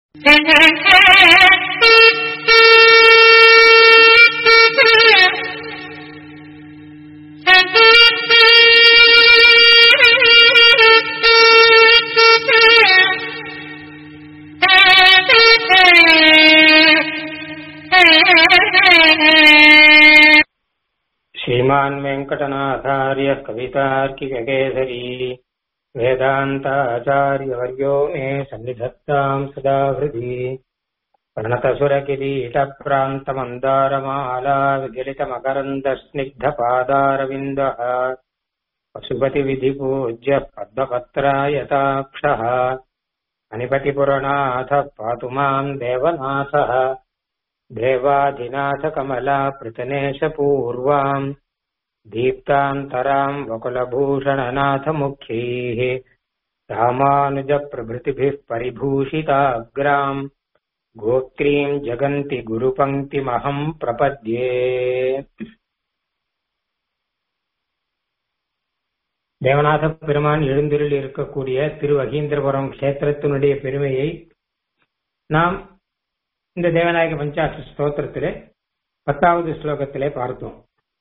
श्रीमान् वेङ्कटनाथार्यः कवितार्किककेसरी वेदान्ताचार्यवर्यो मे सन्निधत्ताम् सदा हृदि प्रणतसुरकिरीटप्रान्तमन्दारमाला विगलितमकरन्दस्निग्धपादारविन्दः पशुपतिविधिपूज्यः पद्मपत्रायताक्षः अनिपतिपुरनाथः पातु माम् देवनाथः देवाधिनाथकमलापृतनेशपूर्वाम् दीप्तान्तराम् वकुलभूषणनाथमुख्यैः रामानुजप्रभृतिभिः परिभूषिताग्राम् गोत्रीम् जगन्ति गुरुपङ्क्तिमहम् प्रपद्ये தேவநாத பெருமான் எழுந்திருள் இருக்கக்கூடிய திருவகீந்திரபுரம் கஷேத்திரத்தினுடைய பெருமையை நாம் இந்த தேவநாயக பஞ்சாட்சி ஸ்தோத்திரத்திலே பத்தாவது ஸ்லோகத்திலே பார்த்தோம்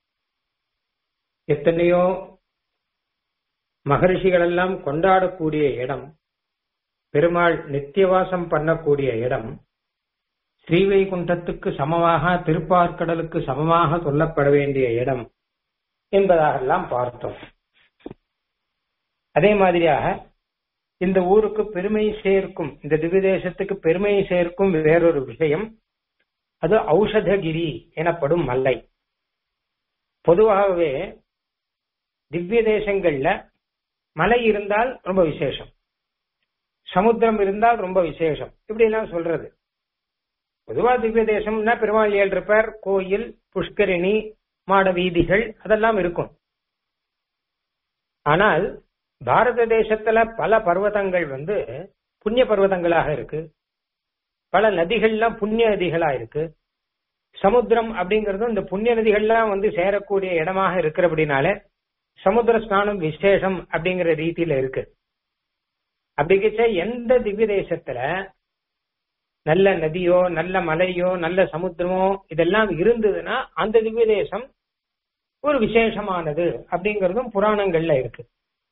எத்தனையோ மகர்ஷிகள் எல்லாம் கொண்டாடக்கூடிய இடம் பெருமாள் நித்தியவாசம் பண்ணக்கூடிய இடம் ஸ்ரீவைகுண்டத்துக்கு சமமாக திருப்பார்க்கடலுக்கு சமமாக சொல்லப்பட வேண்டிய இடம் என்பதாகலாம் பார்த்தோம் அதே மாதிரியாக இந்த ஊருக்கு பெருமை சேர்க்கும் இந்த திவ்யதேசத்துக்கு பெருமை சேர்க்கும் வேறொரு விஷயம் அது ஔஷதகிரி எனப்படும் மலை பொதுவாகவே திவ்ய தேசங்கள்ல மலை இருந்தால் ரொம்ப விசேஷம் சமுத்திரம் இருந்தால் ரொம்ப விசேஷம் இப்படி எல்லாம் சொல்றது பொதுவா திவ்ய தேசம்னா பெருமாள் ஏழு இருப்பார் கோயில் புஷ்கரிணி மாட வீதிகள் அதெல்லாம் இருக்கும் ஆனால் பாரத தேசத்துல பல பர்வதங்கள் வந்து புண்ணிய பர்வதங்களாக இருக்கு பல நதிகள்லாம் புண்ணிய நதிகளா இருக்கு சமுத்திரம் அப்படிங்கறதும் இந்த புண்ணிய நதிகள்லாம் வந்து சேரக்கூடிய இடமாக இருக்கிறபடினால சமுத்திர ஸ்நானம் விசேஷம் அப்படிங்கிற ரீதியில இருக்கு அப்படிங்கிச்ச எந்த திவ்ய தேசத்துல நல்ல நதியோ நல்ல மலையோ நல்ல சமுத்திரமோ இதெல்லாம் இருந்ததுன்னா அந்த திவ்ய தேசம் ஒரு விசேஷமானது அப்படிங்கறதும் புராணங்கள்ல இருக்கு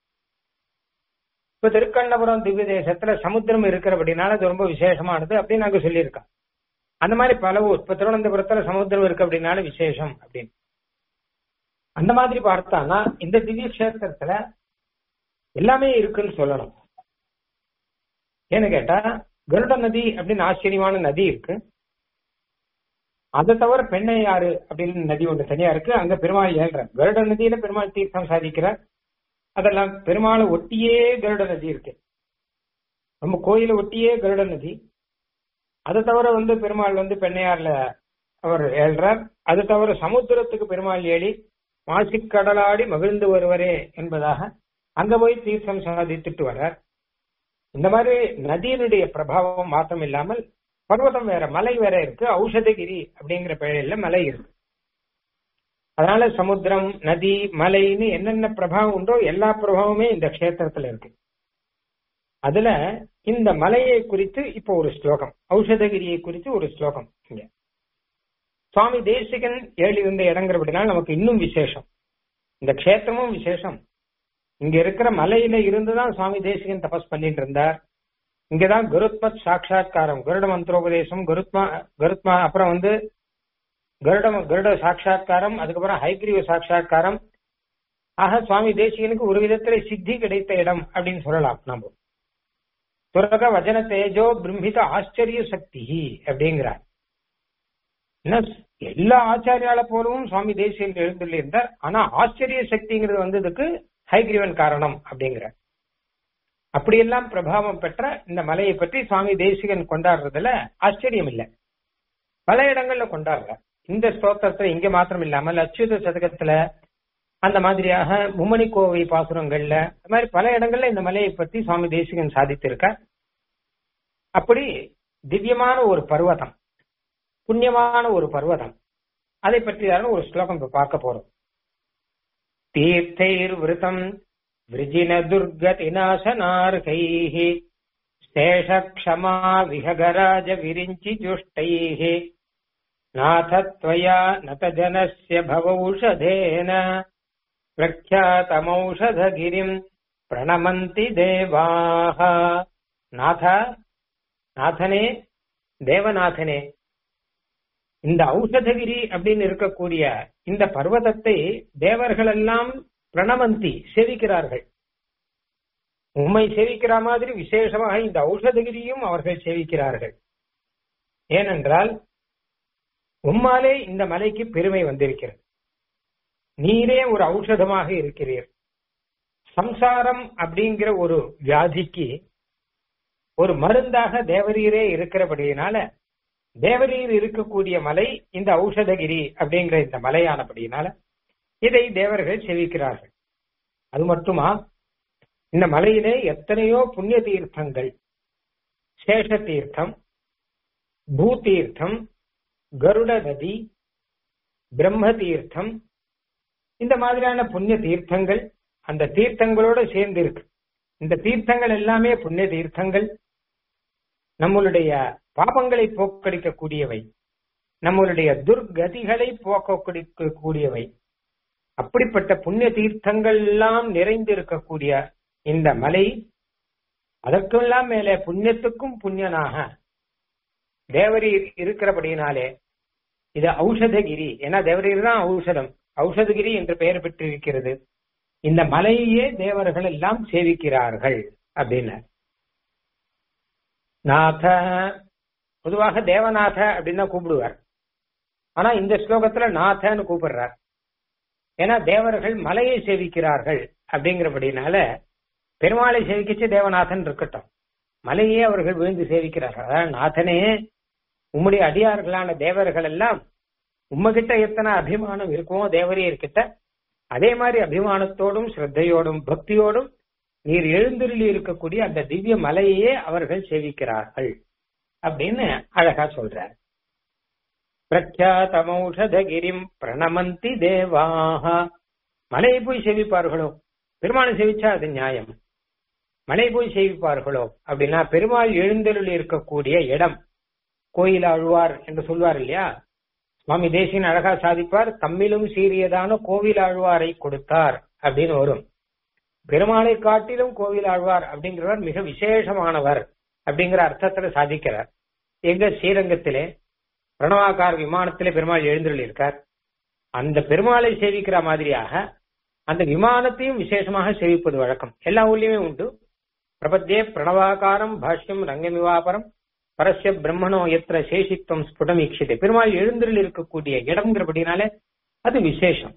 இப்ப திருக்கண்ணபுரம் திவ்ய தேசத்துல சமுத்திரம் இருக்கிறபடினால அது ரொம்ப விசேஷமானது அப்படின்னு நாங்க சொல்லியிருக்கோம் அந்த மாதிரி பல ஊர் இப்ப திருவனந்தபுரத்துல சமுத்திரம் இருக்கு அப்படின்னால விசேஷம் அப்படின்னு அந்த மாதிரி பார்த்தானா இந்த திவ்ய கஷேத்திரத்துல எல்லாமே இருக்குன்னு சொல்லணும் ஏன்னு கேட்டா கருட நதி அப்படின்னு ஆச்சரியமான நதி இருக்கு அதை தவிர பெண்ணையாறு அப்படின்னு நதி ஒன்று தனியா இருக்கு அங்க பெருமாள் ஏழ்ற கருட நதியில பெருமாள் தீர்த்தம் சாதிக்கிறார் அதெல்லாம் பெருமாளை ஒட்டியே கருட நதி இருக்கு நம்ம கோயிலை ஒட்டியே கருட நதி அதை தவிர வந்து பெருமாள் வந்து பெண்ணையார்ல அவர் ஏழ்றார் அது தவிர சமுத்திரத்துக்கு பெருமாள் ஏழி மாசிக்கடலாடி மகிழ்ந்து வருவரே என்பதாக அங்க போய் தீர்த்தம் சாதித்துட்டு வர்றார் இந்த மாதிரி நதியினுடைய பிரபாவம் மாற்றம் இல்லாமல் பர்வதம் வேற மலை வேற இருக்கு ஔஷதகிரி அப்படிங்கிற பெயரில் மலை இருக்கு அதனால சமுத்திரம் நதி மலைன்னு என்னென்ன பிரபாவம் உண்டோ எல்லா பிரபாவமே இந்த கஷேத்திரத்துல இருக்கு அதுல இந்த மலையை குறித்து இப்போ ஒரு ஸ்லோகம் ஔஷதகிரியை குறித்து ஒரு ஸ்லோகம் இங்க சுவாமி தேசிகன் ஏழு இருந்த இடங்கிறபடினால நமக்கு இன்னும் விசேஷம் இந்த கஷேத்திரமும் விசேஷம் இங்க இருக்கிற மலையில இருந்துதான் சுவாமி தேசிகன் தபஸ் பண்ணிட்டு இருந்தார் இங்கதான் கருத்மத் சாட்சா்காரம் கருட மந்திரோபதேசம் கருத்மா கருத்மா அப்புறம் வந்து கருட கருட சாட்சா்காரம் அதுக்கப்புறம் ஹைகிரீவ சாட்சா்காரம் ஆக சுவாமி தேசிகனுக்கு ஒரு விதத்துல சித்தி கிடைத்த இடம் அப்படின்னு சொல்லலாம் நம்ம துரக வஜன தேஜோ பிரம்மித ஆச்சரிய சக்தி அப்படிங்கிறார் எல்லா ஆச்சாரியால போலவும் சுவாமி தேசியன் எழுந்துள்ளிருந்தார் ஆனா ஆச்சரிய சக்திங்கிறது வந்ததுக்கு ஹைகிரீவன் காரணம் அப்படிங்கிறார் அப்படியெல்லாம் பிரபாவம் பெற்ற இந்த மலையை பற்றி சுவாமி தேசிகன் கொண்டாடுறதுல ஆச்சரியம் இல்லை பல இடங்கள்ல கொண்டாடுற இந்த ஸ்தோத்திரத்துல இங்க மாத்திரம் இல்லாமல் அச்சுத சதகத்துல அந்த மாதிரியாக மும்மணி கோவை பாசுரங்கள்ல அது மாதிரி பல இடங்கள்ல இந்த மலையை பற்றி சுவாமி தேசிகன் சாதித்திருக்கார் அப்படி திவ்யமான ஒரு பர்வதம் புண்ணியமான ஒரு பர்வதம் அதை பற்றியான ஒரு ஸ்லோகம் இப்ப பார்க்க போறோம் தீர்த்தைர் விருத்தம் விருஜின துர்கதிநாசனார்கைः शेषक्षमा विहगराज विरिञ्चिजुष्टैः नाथ त्वया नतजनस्य भवौषधेन प्रख्यातमौषधगिरिम् பிரணமந்தி தேவாக நாத நாதனே தேவநாதனே இந்த ஔஷதகிரி அப்படின்னு இருக்கக்கூடிய இந்த பர்வதத்தை தேவர்கள் எல்லாம் பிரணமந்தி சேவிக்கிறார்கள் உண்மை சேவிக்கிற மாதிரி விசேஷமாக இந்த ஔஷதகிரியும் அவர்கள் சேவிக்கிறார்கள் ஏனென்றால் உம்மாலே இந்த மலைக்கு பெருமை வந்திருக்கிறது நீரே ஒரு ஔஷதமாக இருக்கிறீர் சம்சாரம் அப்படிங்கிற ஒரு வியாதிக்கு ஒரு மருந்தாக தேவரீரே இருக்கிறபடியினால தேவரீர் இருக்கக்கூடிய மலை இந்த ஔஷதகிரி அப்படிங்கிற இந்த மலையானபடியினால இதை தேவர்கள் செவிக்கிறார்கள் அது மட்டுமா இந்த மலையிலே எத்தனையோ புண்ணிய தீர்த்தங்கள் சேஷ தீர்த்தம் பூதீர்த்தம் கருட நதி பிரம்ம தீர்த்தம் இந்த மாதிரியான புண்ணிய தீர்த்தங்கள் அந்த தீர்த்தங்களோட சேர்ந்து இருக்கு இந்த தீர்த்தங்கள் எல்லாமே புண்ணிய தீர்த்தங்கள் நம்மளுடைய பாபங்களை போக்கடிக்கக்கூடியவை நம்மளுடைய துர்கதிகளை போக்கடிக்கக்கூடியவை அப்படிப்பட்ட புண்ணிய தீர்த்தங்கள் எல்லாம் நிறைந்திருக்கக்கூடிய இந்த மலை அதற்கெல்லாம் மேலே புண்ணியத்துக்கும் புண்ணியனாக தேவரீர் இருக்கிறபடியினாலே இது ஔஷதகிரி ஏன்னா தேவரீர் தான் ஔஷதம் ஔஷதகிரி என்று பெயர் பெற்றிருக்கிறது இந்த மலையே தேவர்கள் எல்லாம் சேவிக்கிறார்கள் அப்படின்னு நாத பொதுவாக தேவநாத அப்படின்னு தான் கூப்பிடுவார் ஆனா இந்த ஸ்லோகத்துல நாதன்னு கூப்பிடுறார் ஏன்னா தேவர்கள் மலையை சேவிக்கிறார்கள் அப்படிங்கிறபடினால பெருமாளை சேவிக்கச்சு தேவநாதன் இருக்கட்டும் மலையே அவர்கள் விழுந்து சேவிக்கிறார்கள் அதாவது நாதனே உம்முடைய அடியார்களான தேவர்கள் எல்லாம் உம்மகிட்ட எத்தனை அபிமானம் இருக்குமோ தேவரையர்கிட்ட அதே மாதிரி அபிமானத்தோடும் ஸ்ரத்தையோடும் பக்தியோடும் நீர் எழுந்தருளி இருக்கக்கூடிய அந்த திவ்ய மலையே அவர்கள் சேவிக்கிறார்கள் அப்படின்னு அழகா சொல்றார் பிரக்யாதமௌஷதகிரிம் பிரணமந்தி தேவாக மலையை போய் சேவிப்பார்களோ பெருமாளை சேவிச்சா அது நியாயம் மலை போய் சேவிப்பார்களோ அப்படின்னா பெருமாள் எழுந்தருளி இருக்கக்கூடிய இடம் கோயில் ஆழ்வார் என்று சொல்வார் இல்லையா சுவாமி தேசியன் அழகா சாதிப்பார் தம்மிலும் சீரியதான கோவில் ஆழ்வாரை கொடுத்தார் அப்படின்னு வரும் பெருமாளை காட்டிலும் கோவில் ஆழ்வார் அப்படிங்கிறவர் மிக விசேஷமானவர் அப்படிங்கிற அர்த்தத்துல சாதிக்கிறார் எங்க ஸ்ரீரங்கத்திலே பிரணவாக்கார் விமானத்திலே பெருமாள் எழுந்தருள் இருக்கார் அந்த பெருமாளை சேவிக்கிற மாதிரியாக அந்த விமானத்தையும் விசேஷமாக சேவிப்பது வழக்கம் எல்லா ஊர்லயுமே உண்டு பிரபத்தியே பிரணவாகாரம் பாஷ்யம் ரங்கமிவாபரம் பரஸ்ய பிரம்மனோ எத்திர சேஷித்துவம் ஸ்புடமீட்சிதே பெருமாள் எழுந்திரில் இருக்கக்கூடிய இடம்ங்கிறபடினாலே அது விசேஷம்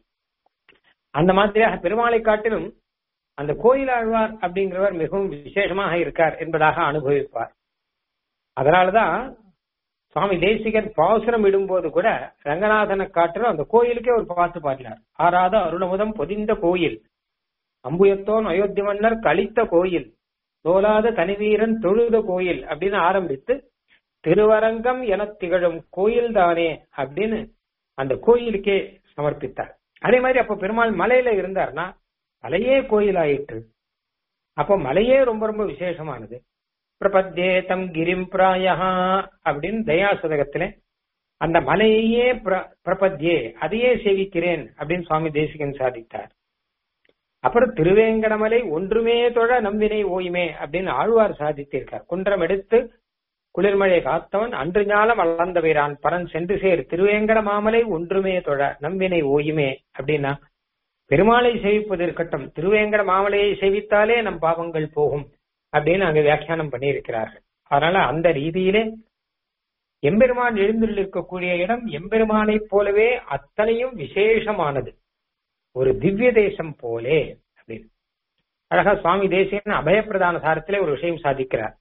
அந்த மாதிரியாக பெருமாளை காட்டிலும் அந்த கோயில் ஆழ்வார் அப்படிங்கிறவர் மிகவும் விசேஷமாக இருக்கார் என்பதாக அனுபவிப்பார் அதனாலதான் சுவாமி தேசிகன் பாசுரம் இடும்போது கூட ரங்கநாதனை காட்டிலும் அந்த கோயிலுக்கே ஒரு பாட்டு பாடினார் ஆறாத அருணமுதம் பொதிந்த கோயில் அம்புயத்தோன் அயோத்தி மன்னர் கழித்த கோயில் தோலாத தனிவீரன் தொழுத கோயில் அப்படின்னு ஆரம்பித்து திருவரங்கம் என திகழும் கோயில் தானே அப்படின்னு அந்த கோயிலுக்கே சமர்ப்பித்தார் அதே மாதிரி அப்ப பெருமாள் மலையில இருந்தார்னா மலையே கோயில் ஆயிற்று அப்போ மலையே ரொம்ப ரொம்ப விசேஷமானது பிரபத்தே தம் கிரிம் பிராயா அப்படின்னு தயாசதகத்துல அந்த மலையையே பிரபத்யே அதையே சேவிக்கிறேன் அப்படின்னு சுவாமி தேசிகன் சாதித்தார் அப்புறம் திருவேங்கடமலை ஒன்றுமே தொழ நம்பினை ஓயுமே அப்படின்னு ஆழ்வார் சாதித்திருக்கார் குன்றம் எடுத்து குளிர்மழை காத்தவன் அன்று ஞாலம் வளர்ந்த வீரான் பரன் சென்று சேர் திருவேங்கட மாமலை ஒன்றுமே தொழ நம்பினை ஓயுமே அப்படின்னா பெருமாளை சேவிப்பது இருக்கட்டும் திருவேங்கட மாமலையை சேவித்தாலே நம் பாவங்கள் போகும் அப்படின்னு அங்க வியாக்கியானம் பண்ணியிருக்கிறார்கள் அதனால அந்த ரீதியிலே எம்பெருமான் எழுந்துள்ளிருக்கக்கூடிய இடம் எம்பெருமானை போலவே அத்தனையும் விசேஷமானது ஒரு திவ்ய தேசம் போலே அப்படின்னு அழகா சுவாமி தேசியன் அபயப்பிரதான சாரத்திலே ஒரு விஷயம் சாதிக்கிறார்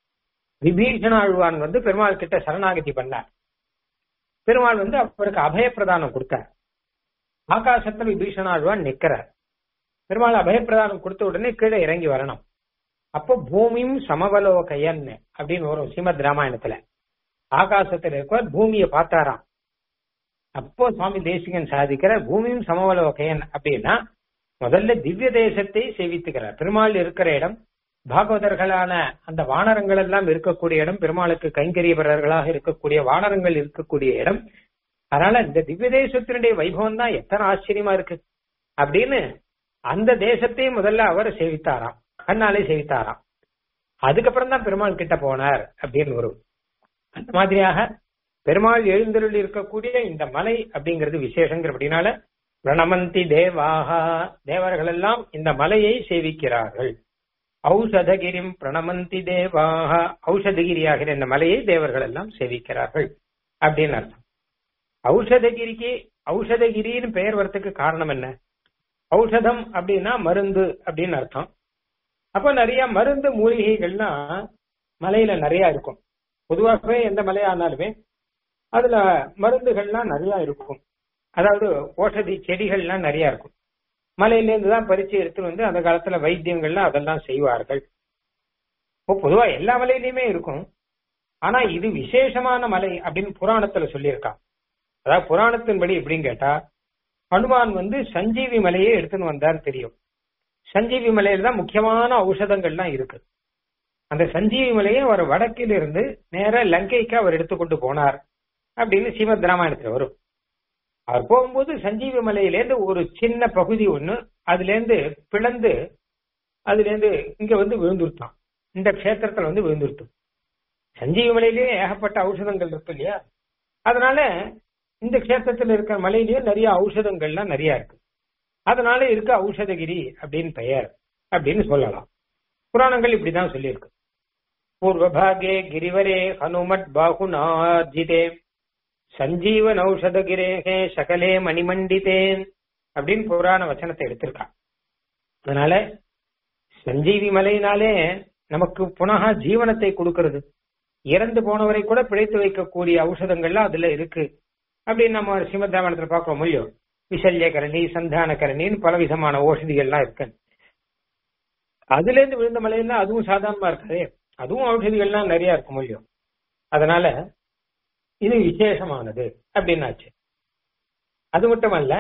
விபீஷண ஆழ்வான் வந்து பெருமாள் கிட்ட சரணாகதி பண்ணார் பெருமாள் வந்து அவருக்கு அபயப்பிரதானம் கொடுத்தார் ஆகாசத்தில் விபீஷண ஆழ்வான் நிக்கிறார் பெருமாள் அபயப்பிரதானம் கொடுத்த உடனே கீழே இறங்கி வரணும் அப்போ பூமியும் சமவலோகையன் அப்படின்னு வரும் ஸ்ரீமத் ராமாயணத்துல ஆகாசத்துல இருக்க பூமியை பார்த்தாராம் அப்போ சுவாமி தேசிகன் சாதிக்கிறார் பூமியும் சமவலோகையன் அப்படின்னா முதல்ல திவ்ய தேசத்தை சேவித்துக்கிறார் பெருமாள் இருக்கிற இடம் பாகவதர்களான அந்த வானரங்கள் எல்லாம் இருக்கக்கூடிய இடம் பெருமாளுக்கு கைங்கரியவரர்களாக இருக்கக்கூடிய வானரங்கள் இருக்கக்கூடிய இடம் அதனால இந்த திவ்ய தேசத்தினுடைய வைபவம் தான் எத்தனை ஆச்சரியமா இருக்கு அப்படின்னு அந்த தேசத்தையும் முதல்ல அவர் சேவித்தாராம் கண்ணாலே சேவித்தாராம் அதுக்கப்புறம் தான் பெருமாள் கிட்ட போனார் அப்படின்னு வரும் அந்த மாதிரியாக பெருமாள் எழுந்தருள் இருக்கக்கூடிய இந்த மலை அப்படிங்கிறது விசேஷங்கிற அப்படின்னால பிரணமந்தி தேவாகா தேவர்கள் எல்லாம் இந்த மலையை சேவிக்கிறார்கள் ஔஷதகிரிம் பிரணமந்தி தேவாக ஔஷதகிரியாகிற இந்த மலையை தேவர்கள் எல்லாம் சேவிக்கிறார்கள் அப்படின்னு அர்த்தம் ஔஷதகிரிக்கு ஔஷதகிரின்னு பெயர் வரத்துக்கு காரணம் என்ன ஔஷதம் அப்படின்னா மருந்து அப்படின்னு அர்த்தம் அப்ப நிறைய மருந்து மூலிகைகள்லாம் மலையில நிறைய இருக்கும் பொதுவாகவே எந்த மலையானாலுமே அதுல மருந்துகள்லாம் நிறைய இருக்கும் அதாவது ஓஷதி செடிகள்லாம் நிறைய இருக்கும் மலையிலேருந்து தான் பறிச்சு எடுத்து வந்து அந்த காலத்துல வைத்தியங்கள்லாம் அதெல்லாம் செய்வார்கள் இப்போ பொதுவா எல்லா மலையிலயுமே இருக்கும் ஆனா இது விசேஷமான மலை அப்படின்னு புராணத்துல சொல்லியிருக்கான் அதாவது புராணத்தின்படி எப்படின்னு கேட்டா ஹனுமான் வந்து சஞ்சீவி மலையை எடுத்துன்னு வந்தார் தெரியும் சஞ்சீவி மலையில தான் முக்கியமான ஔஷதங்கள்லாம் இருக்கு அந்த சஞ்சீவி மலையை அவர் வடக்கில் இருந்து நேர லங்கைக்கு அவர் எடுத்துக்கொண்டு போனார் அப்படின்னு ஸ்ரீமத் ராமாயணத்துல வரும் அவர் போகும்போது சஞ்சீவி மலையிலேருந்து ஒரு சின்ன பகுதி ஒண்ணு அதுல இருந்து பிளந்து அதுல இருந்து இங்க வந்து விழுந்துருத்தான் இந்த கஷேத்திரத்துல வந்து விழுந்துருத்து சஞ்சீவி மலையிலேயே ஏகப்பட்ட ஔஷதங்கள் இருக்கு இல்லையா அதனால இந்த கஷேத்திரத்துல இருக்கிற மலையிலேயே நிறைய ஔஷதங்கள்லாம் நிறைய இருக்கு அதனால இருக்க ஔஷதகிரி அப்படின்னு பெயர் அப்படின்னு சொல்லலாம் புராணங்கள் இப்படிதான் சொல்லியிருக்கு பூர்வபாகே கிரிவரே ஹனுமத் பாகுநார்ஜிதே சஞ்சீவன் ஔஷதகிரேகே சகலே மணிமண்டிதேன் அப்படின்னு புராண வச்சனத்தை எடுத்திருக்கான் அதனால சஞ்சீவி மலையினாலே நமக்கு புனக ஜீவனத்தை கொடுக்கிறது இறந்து போனவரை கூட பிழைத்து வைக்கக்கூடிய ஔஷதங்கள்லாம் அதுல இருக்கு அப்படின்னு நம்ம ஸ்ரீமத் ராமாயணத்துல பார்க்கிறோம் இல்லையோ விசல்யகரணி சந்தானகரணின்னு பல விதமான ஓஷதிகள்லாம் இருக்கு அதுல இருந்து விழுந்த மலையெல்லாம் அதுவும் சாதாரணமா இருக்காதே அதுவும் ஔஷதிகள்லாம் நிறைய இருக்கும் இல்லையோ அதனால இது விசேஷமானது அப்படின்னாச்சு அது மட்டுமல்ல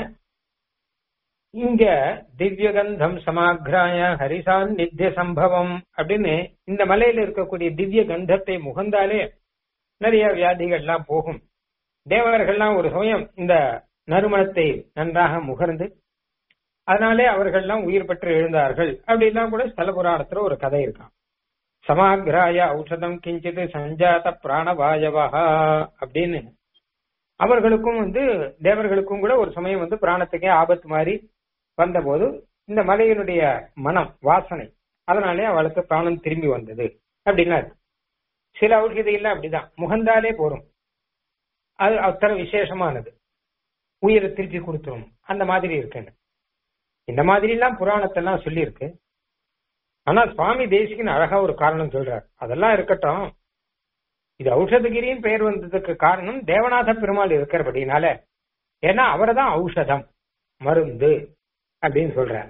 இங்க திவ்யகந்தம் சமாக்ராய ஹரிசான் நித்திய சம்பவம் அப்படின்னு இந்த மலையில இருக்கக்கூடிய திவ்ய கந்தத்தை முகந்தாலே நிறைய வியாதிகள்லாம் போகும் தேவர்கள்லாம் ஒரு சமயம் இந்த நறுமணத்தை நன்றாக முகர்ந்து அதனாலே அவர்கள்லாம் உயிர் பெற்று எழுந்தார்கள் அப்படின்லாம் கூட ஸ்தல புராணத்துல ஒரு கதை இருக்கான் சமாகிராய ஔஷதம் கிஞ்சித் சஞ்சாத பிராணவாயவா அப்படின்னு அவர்களுக்கும் வந்து தேவர்களுக்கும் கூட ஒரு சமயம் வந்து பிராணத்துக்கே ஆபத்து மாதிரி வந்தபோது இந்த மலையினுடைய மனம் வாசனை அதனாலே அவளுக்கு பிராணம் திரும்பி வந்தது அப்படின்னா சில ஔஷதிகள்லாம் அப்படிதான் முகந்தாலே போரும் அது அத்தனை விசேஷமானது உயிரை திருப்பி கொடுத்துரும் அந்த மாதிரி இருக்குன்னு இந்த மாதிரி எல்லாம் புராணத்தெல்லாம் சொல்லியிருக்கு ஆனா சுவாமி தேசிகன் அழகா ஒரு காரணம் சொல்றார் அதெல்லாம் இருக்கட்டும் இது ஔஷதகிரியின் பெயர் வந்ததுக்கு காரணம் தேவநாத பெருமாள் இருக்கிறபடினால ஏன்னா அவர்தான் ஔஷதம் மருந்து அப்படின்னு சொல்றார்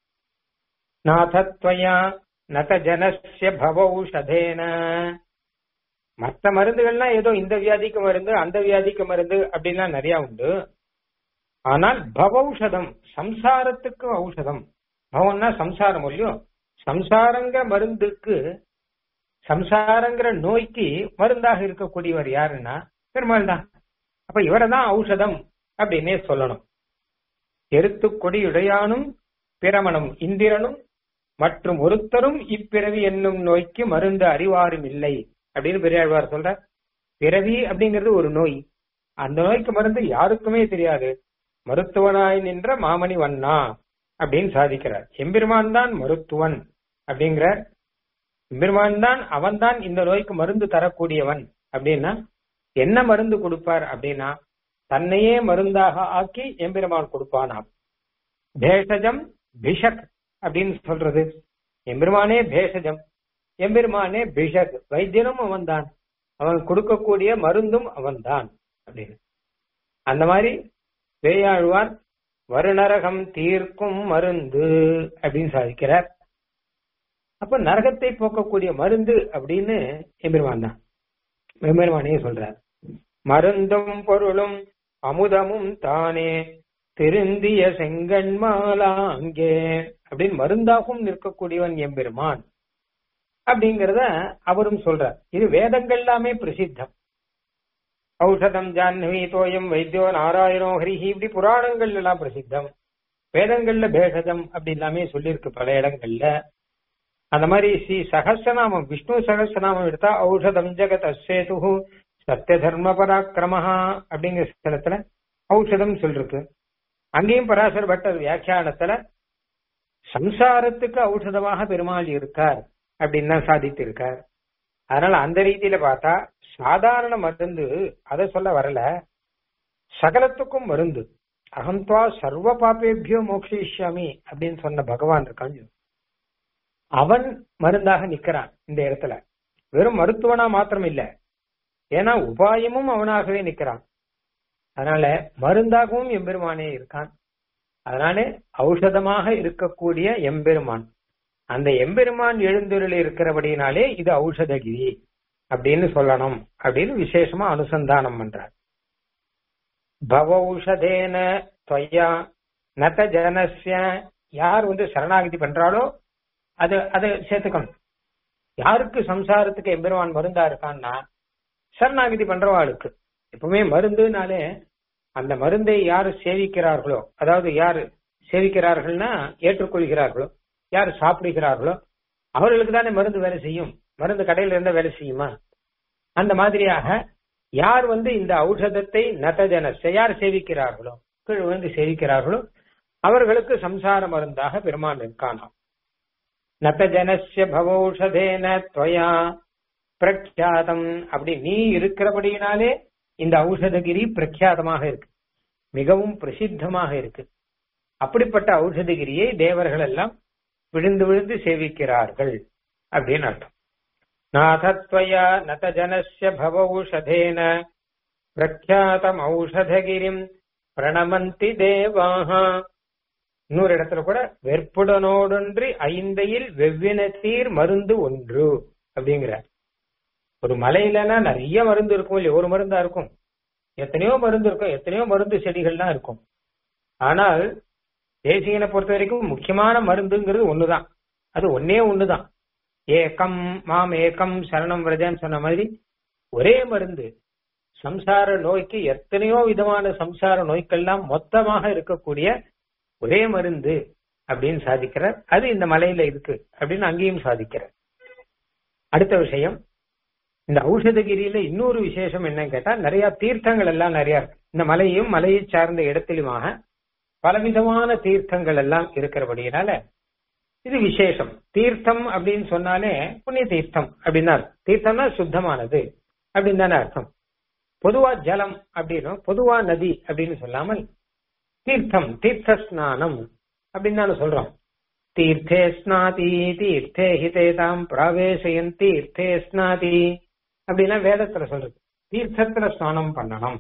நாதத்வயா நத ஜனசிய பவௌஷதேன மற்ற மருந்துகள்லாம் ஏதோ இந்த வியாதிக்கு மருந்து அந்த வியாதிக்கு மருந்து அப்படின்லாம் நிறைய உண்டு ஆனால் பவௌஷதம் சம்சாரத்துக்கு ஔஷதம் பவம்னா சம்சாரம் இல்லையோ சம்சாரங்கிற மருந்துக்கு சம்சாரங்கிற நோய்க்கு மருந்தாக இருக்கக்கூடியவர் யாருன்னா பெருமாள் தான் அப்ப இவரை தான் ஔஷதம் அப்படின்னே சொல்லணும் எருத்து கொடியுடையானும் பிரமணம் இந்திரனும் மற்றும் ஒருத்தரும் இப்பிறவி என்னும் நோய்க்கு மருந்து அறிவாரும் இல்லை அப்படின்னு பெரியாழ்வார் சொல்ற பிறவி அப்படிங்கிறது ஒரு நோய் அந்த நோய்க்கு மருந்து யாருக்குமே தெரியாது மருத்துவனாய் நின்ற மாமணி வண்ணா அப்படின்னு சாதிக்கிறார் எம்பெருமான் தான் மருத்துவன் அப்படிங்கிறார் எம்பெருமான் தான் அவன் தான் இந்த நோய்க்கு மருந்து தரக்கூடியவன் அப்படின்னா என்ன மருந்து கொடுப்பார் அப்படின்னா தன்னையே மருந்தாக ஆக்கி எம்பெருமான் கொடுப்பானாம் பேஷஜம் பிஷக் அப்படின்னு சொல்றது எம்பெருமானே பேஷஜம் எம்பெருமானே பிஷக் வைத்தியனும் அவன் தான் அவன் கொடுக்கக்கூடிய மருந்தும் அவன் தான் அப்படின்னு அந்த மாதிரி வேயாழ்வார் வருநரகம் தீர்க்கும் மருந்து அப்படின்னு சாதிக்கிறார் அப்ப நரகத்தை போக்கக்கூடிய மருந்து அப்படின்னு எம்பெருமான் தான் எம்பெருமானே சொல்றார் மருந்தும் பொருளும் அமுதமும் தானே திருந்திய செங்கண்மாலா அங்கே அப்படின்னு மருந்தாகவும் நிற்கக்கூடியவன் எம்பெருமான் அப்படிங்கறத அவரும் சொல்றார் இது வேதங்கள் எல்லாமே பிரசித்தம் ஔஷதம் ஜான்வி தோயம் வைத்தியோ நாராயணோ ஹரிஹி இப்படி புராணங்கள் எல்லாம் பிரசித்தம் வேதங்கள்ல பேஷஜம் அப்படி எல்லாமே சொல்லியிருக்கு பல இடங்கள்ல அந்த மாதிரி ஸ்ரீ சகசிரநாமம் விஷ்ணு சகசிரநாமம் எடுத்தா ஔஷதம் ஜெகத் அசேது சத்திய தர்ம பராக்கிரமஹா அப்படிங்கிற ஸ்தலத்துல ஔஷதம் சொல்லிருக்கு அங்கேயும் பராசர் பட்டர் வியாக்கியானத்துல சம்சாரத்துக்கு ஔஷதமாக பெருமாள் இருக்கார் அப்படின்னு தான் சாதித்து இருக்கார் அதனால அந்த ரீதியில பார்த்தா சாதாரண மருந்து அதை சொல்ல வரல சகலத்துக்கும் மருந்து அகம்துவா சர்வ பாப்பேபியோ மோக்ஷிஷ்யாமி அப்படின்னு சொன்ன பகவான் இருக்கான் அவன் மருந்தாக நிக்கிறான் இந்த இடத்துல வெறும் மருத்துவனா மாத்திரம் இல்ல ஏன்னா உபாயமும் அவனாகவே நிக்கிறான் அதனால மருந்தாகவும் எம்பெருமானே இருக்கான் அதனால ஔஷதமாக இருக்கக்கூடிய எம்பெருமான் அந்த எம்பெருமான் எழுந்தொருள் இருக்கிறபடினாலே இது ஔஷதகிரி அப்படின்னு சொல்லணும் அப்படின்னு விசேஷமா அனுசந்தானம் பண்றார் பவௌஷதேன தொய்யா நத ஜனசிய யார் வந்து சரணாகதி பண்றாளோ அது அதை சேர்த்துக்கணும் யாருக்கு சம்சாரத்துக்கு எம்பெருமான் மருந்தா இருக்கான்னா சரணாகதி பண்றவாளுக்கு எப்பவுமே மருந்துனாலே அந்த மருந்தை யாரு சேவிக்கிறார்களோ அதாவது யாரு சேவிக்கிறார்கள்னா ஏற்றுக்கொள்கிறார்களோ யார் சாப்பிடுகிறார்களோ அவர்களுக்கு தானே மருந்து வேலை செய்யும் மருந்து கடையில இருந்தா வேலை செய்யுமா அந்த மாதிரியாக யார் வந்து இந்த ஔஷதத்தை நதஜனச யார் சேவிக்கிறார்களோ கீழ் விழுந்து சேவிக்கிறார்களோ அவர்களுக்கு சம்சார மருந்தாக பெருமான் இருக்கானாம் நதஜனஸ்ய பவௌஷதேன துவயா பிரக்யாதம் அப்படி நீ இருக்கிறபடியினாலே இந்த ஔஷதகிரி பிரக்யாதமாக இருக்கு மிகவும் பிரசித்தமாக இருக்கு அப்படிப்பட்ட ஔஷதகிரியை தேவர்கள் எல்லாம் விழுந்து விழுந்து சேவிக்கிறார்கள் அப்படின்னு அர்த்தம் நாதத்வயா நதஜனஸ்ய பவௌஷதேன பிரக்யாதம் ஔஷதகிரிம் பிரணமந்தி தேவாக இன்னொரு இடத்துல கூட வெற்புடனோடொன்றி ஐந்தையில் வெவ்வினத்தீர் மருந்து ஒன்று அப்படிங்கிறார் ஒரு மலையிலனா நிறைய மருந்து இருக்கும் இல்லையா ஒரு மருந்தா இருக்கும் எத்தனையோ மருந்து இருக்கும் எத்தனையோ மருந்து செடிகள்லாம் இருக்கும் ஆனால் தேசியனை பொறுத்த வரைக்கும் முக்கியமான மருந்துங்கிறது ஒண்ணுதான் அது ஒன்னே ஒண்ணுதான் ஏக்கம் மாம் ஏக்கம் சரணம் விரஜன்னு சொன்ன மாதிரி ஒரே மருந்து சம்சார நோய்க்கு எத்தனையோ விதமான சம்சார நோய்க்கெல்லாம் மொத்தமாக இருக்கக்கூடிய ஒரே மருந்து அப்படின்னு சாதிக்கிறார் அது இந்த மலையில இருக்கு அப்படின்னு அங்கேயும் சாதிக்கிறார் அடுத்த விஷயம் இந்த ஔஷதகிரியில இன்னொரு விசேஷம் என்னன்னு கேட்டா நிறைய தீர்த்தங்கள் எல்லாம் நிறைய இருக்கு இந்த மலையும் மலையை சார்ந்த இடத்திலுமாக பலவிதமான தீர்த்தங்கள் எல்லாம் இருக்கிறபடியினால இது விசேஷம் தீர்த்தம் அப்படின்னு சொன்னாலே புண்ணிய தீர்த்தம் அப்படின்னு அர்த்தம் தீர்த்தம்னா சுத்தமானது அப்படின்னு தானே அர்த்தம் பொதுவா ஜலம் அப்படின்னும் பொதுவா நதி அப்படின்னு சொல்லாமல் தீர்த்தம் தீர்த்த ஸ்நானம் அப்படின்னு தானே சொல்றோம் தீர்த்தே ஸ்நாதி தீர்த்தே ஹிதேதாம் பிராவேசயன் தீர்த்தே ஸ்நாதி அப்படிலாம் வேதத்துல சொல்றது தீர்த்தத்துல ஸ்நானம் பண்ணணும்